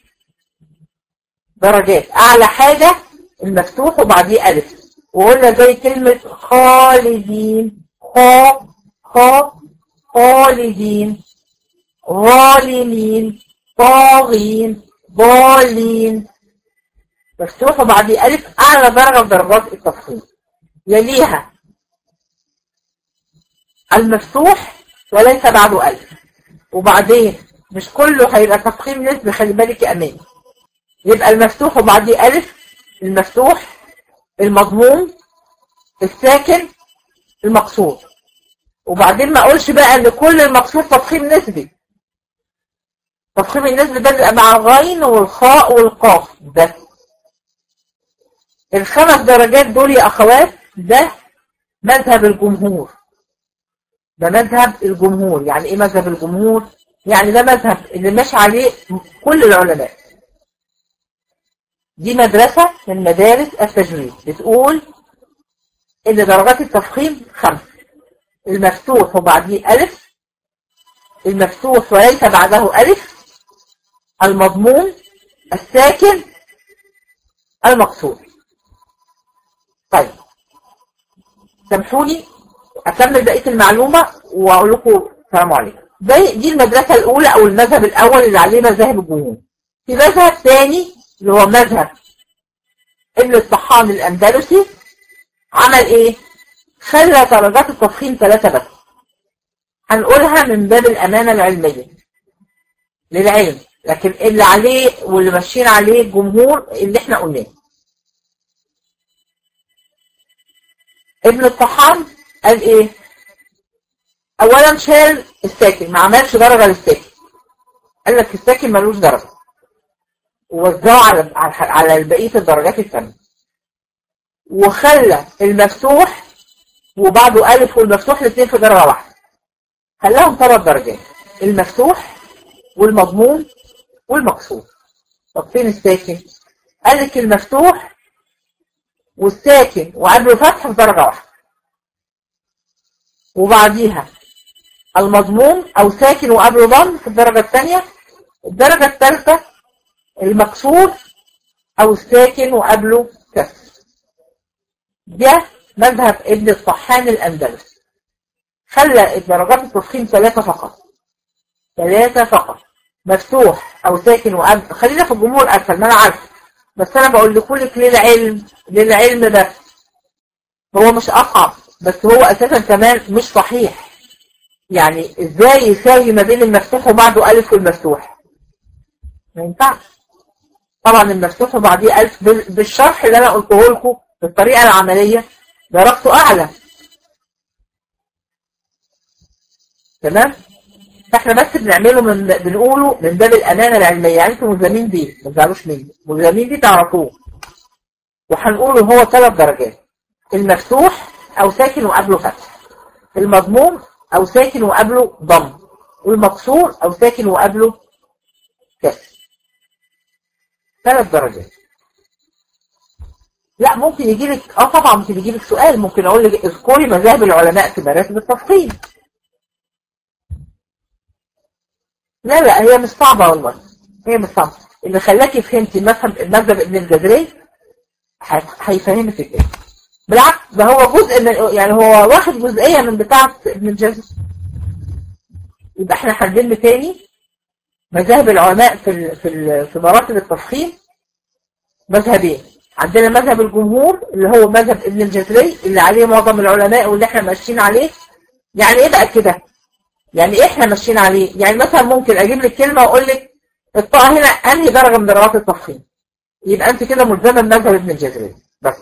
درجات اعلى حاجة المفتوح وبعديه ألف وقلنا زي كلمة خالدين خا خا خالدين ظالمين طاغين ضالين مفتوح وبعديه ألف أعلى درجة في درجات التفخيم يليها المفتوح وليس بعده ألف وبعدين مش كله هيبقى تفخيم نسبي خلي بالك يا أمان يبقى المفتوح وبعديه ألف المفتوح المضموم الساكن المقصور وبعدين ما اقولش بقى ان كل المقصور تفخيم نسبي تفخيم النسبي ده بيبقى مع الغين والخاء والقاف ده الخمس درجات دول يا اخوات ده مذهب الجمهور ده مذهب الجمهور يعني ايه مذهب الجمهور يعني ده مذهب اللي ماشي عليه كل العلماء دي مدرسة من مدارس التجويد بتقول ان درجات التفخيم خمس المفتوح وبعديه ألف المفتوح وليس بعده ألف المضمون الساكن المقصود طيب سامحوني أكمل بقية المعلومة وأقول لكم السلام عليكم زي دي المدرسة الأولى أو المذهب الأول اللي عليه مذاهب الجمهور في مذهب ثاني اللي هو مذهب ابن الطحان الأندلسي عمل إيه؟ خلى درجات التفخيم ثلاثة بس هنقولها من باب الأمانة العلمية للعلم لكن اللي عليه واللي ماشيين عليه الجمهور اللي احنا قلناه ابن الطحان قال ايه اولا شال الساكن ما عملش درجة للساكن قال لك الساكن ملوش درجة ووزعه على على بقية الدرجات الثانية وخلى المفتوح وبعده ألف والمفتوح الاثنين في درجة واحدة خلاهم ثلاث درجات المفتوح والمضمون والمقصود طب فين الساكن قال لك المفتوح والساكن وقبله فتح في درجة واحدة وبعديها المضمون او ساكن وقبله ضم في الدرجة الثانية الدرجة الثالثة المكسور او الساكن وقبله كسر ده مذهب ابن الطحان الاندلسي خلى درجات التفخيم ثلاثة فقط ثلاثة فقط مفتوح او ساكن وقبل خلينا في الجمهور اسهل ما انا عارف بس انا بقول لكلك للعلم للعلم بس هو مش اصعب بس هو اساسا كمان مش صحيح يعني ازاي يساوي ما بين المفتوح وبعده الف والمفتوح ما ينفعش طبعا المفتوح وبعديه الف بالشرح اللي انا قلته لكم بالطريقه العمليه درجته اعلى تمام فاحنا بس بنعمله من بنقوله من باب الامانه العلميه يعني انتوا ملزمين بيه ما تزعلوش مني ملزمين بيه تعرفوه وهنقوله هو ثلاث درجات المفتوح او ساكن وقبله فتح المضموم او ساكن وقبله ضم والمكسور او ساكن وقبله كسر ثلاث درجات لا ممكن يجي لك اه طبعا ممكن يجي لك سؤال ممكن اقول لك اذكري مذاهب العلماء في مراتب التفصيل لا لا هي مش صعبة والله هي مش صعبة اللي خلاكي فهمتي مذهب المذهب ابن الجزري هيفهمك كده بالعكس ده هو جزء من يعني هو واخد جزئية من بتاعة ابن الجزري يبقى احنا هنلم تاني مذاهب العلماء في في في مراتب التفخيم مذهبين عندنا مذهب الجمهور اللي هو مذهب ابن الجزري اللي عليه معظم العلماء واللي احنا ماشيين عليه يعني ايه بقى كده يعني ايه احنا ماشيين عليه يعني مثلا ممكن اجيب لك كلمة واقول لك الطاقة هنا انهي درجة من درجات التفخيم يبقى انت كده ملزمة بمذهب ابن الجزري بس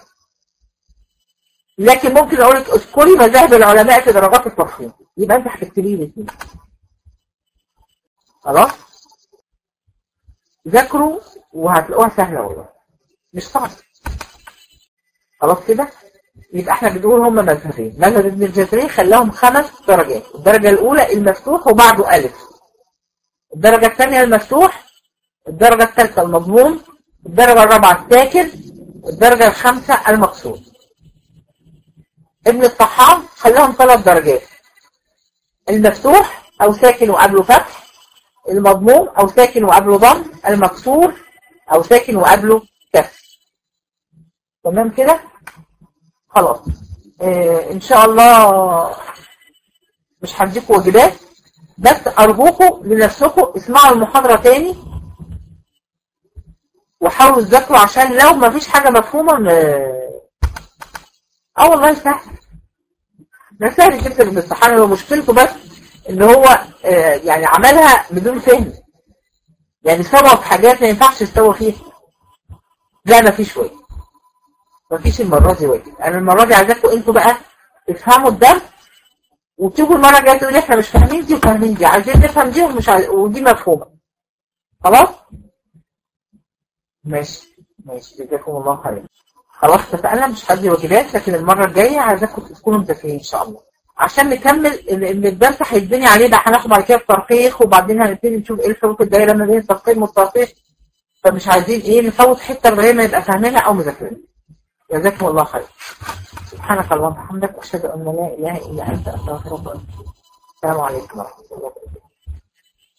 لكن ممكن اقول لك اذكري مذاهب العلماء في درجات التفخيم يبقى انت هتكتبي لي الاثنين خلاص ذاكروا وهتلاقوها سهلة والله مش صعب خلاص كده يبقى احنا بنقول هم مذهبين مذهب ابن الجزري خلاهم خمس درجات الدرجة الأولى المفتوح وبعده ألف الدرجة الثانية المفتوح الدرجة الثالثة المضموم الدرجة الرابعة الساكن الدرجة الخامسة المقصود ابن الطحان خلاهم ثلاث درجات المفتوح أو ساكن وقبله فتح المضموم أو ساكن وقبله ضم المكسور أو ساكن وقبله كسر تمام كده خلاص آه ان شاء الله مش هديكم واجبات بس ارجوكم لنفسكم اسمعوا المحاضرة تاني وحاولوا تذاكروا عشان لو ما فيش حاجة مفهومة اه والله سهل ده سهل جدا الامتحان هو مشكلته بس ان هو آه يعني عملها بدون فهم يعني سوى في حاجات ما ينفعش يستوى فيها لا ما فيش واجب مفيش المرة دي واجب انا المرة دي عايزاكم انتوا بقى تفهموا الدرس وتيجوا المرة الجاية تقولوا احنا مش فاهمين دي وفاهمين دي عايزين نفهم دي ومش عايز... ودي مفهومة خلاص ماشي ماشي جزاكم الله خير خلاص اتفقنا مش هدي واجبات لكن المرة الجاية عايزاكم تكونوا مذاكرين ان شاء الله عشان نكمل ان الدرس هيتبني عليه بقى هناخد بعد كده الترقيق وبعدين هنبتدي نشوف ايه الفروق الدايره ما بين الترقيق والترقيق فمش عايزين ايه نفوت حته من غير ما يبقى فاهمينها او مذاكرينها جزاكم الله خير سبحانك اللهم وبحمدك أشهد أن لا إله إلا أنت أستغفرك السلام عليكم ورحمة الله وبركاته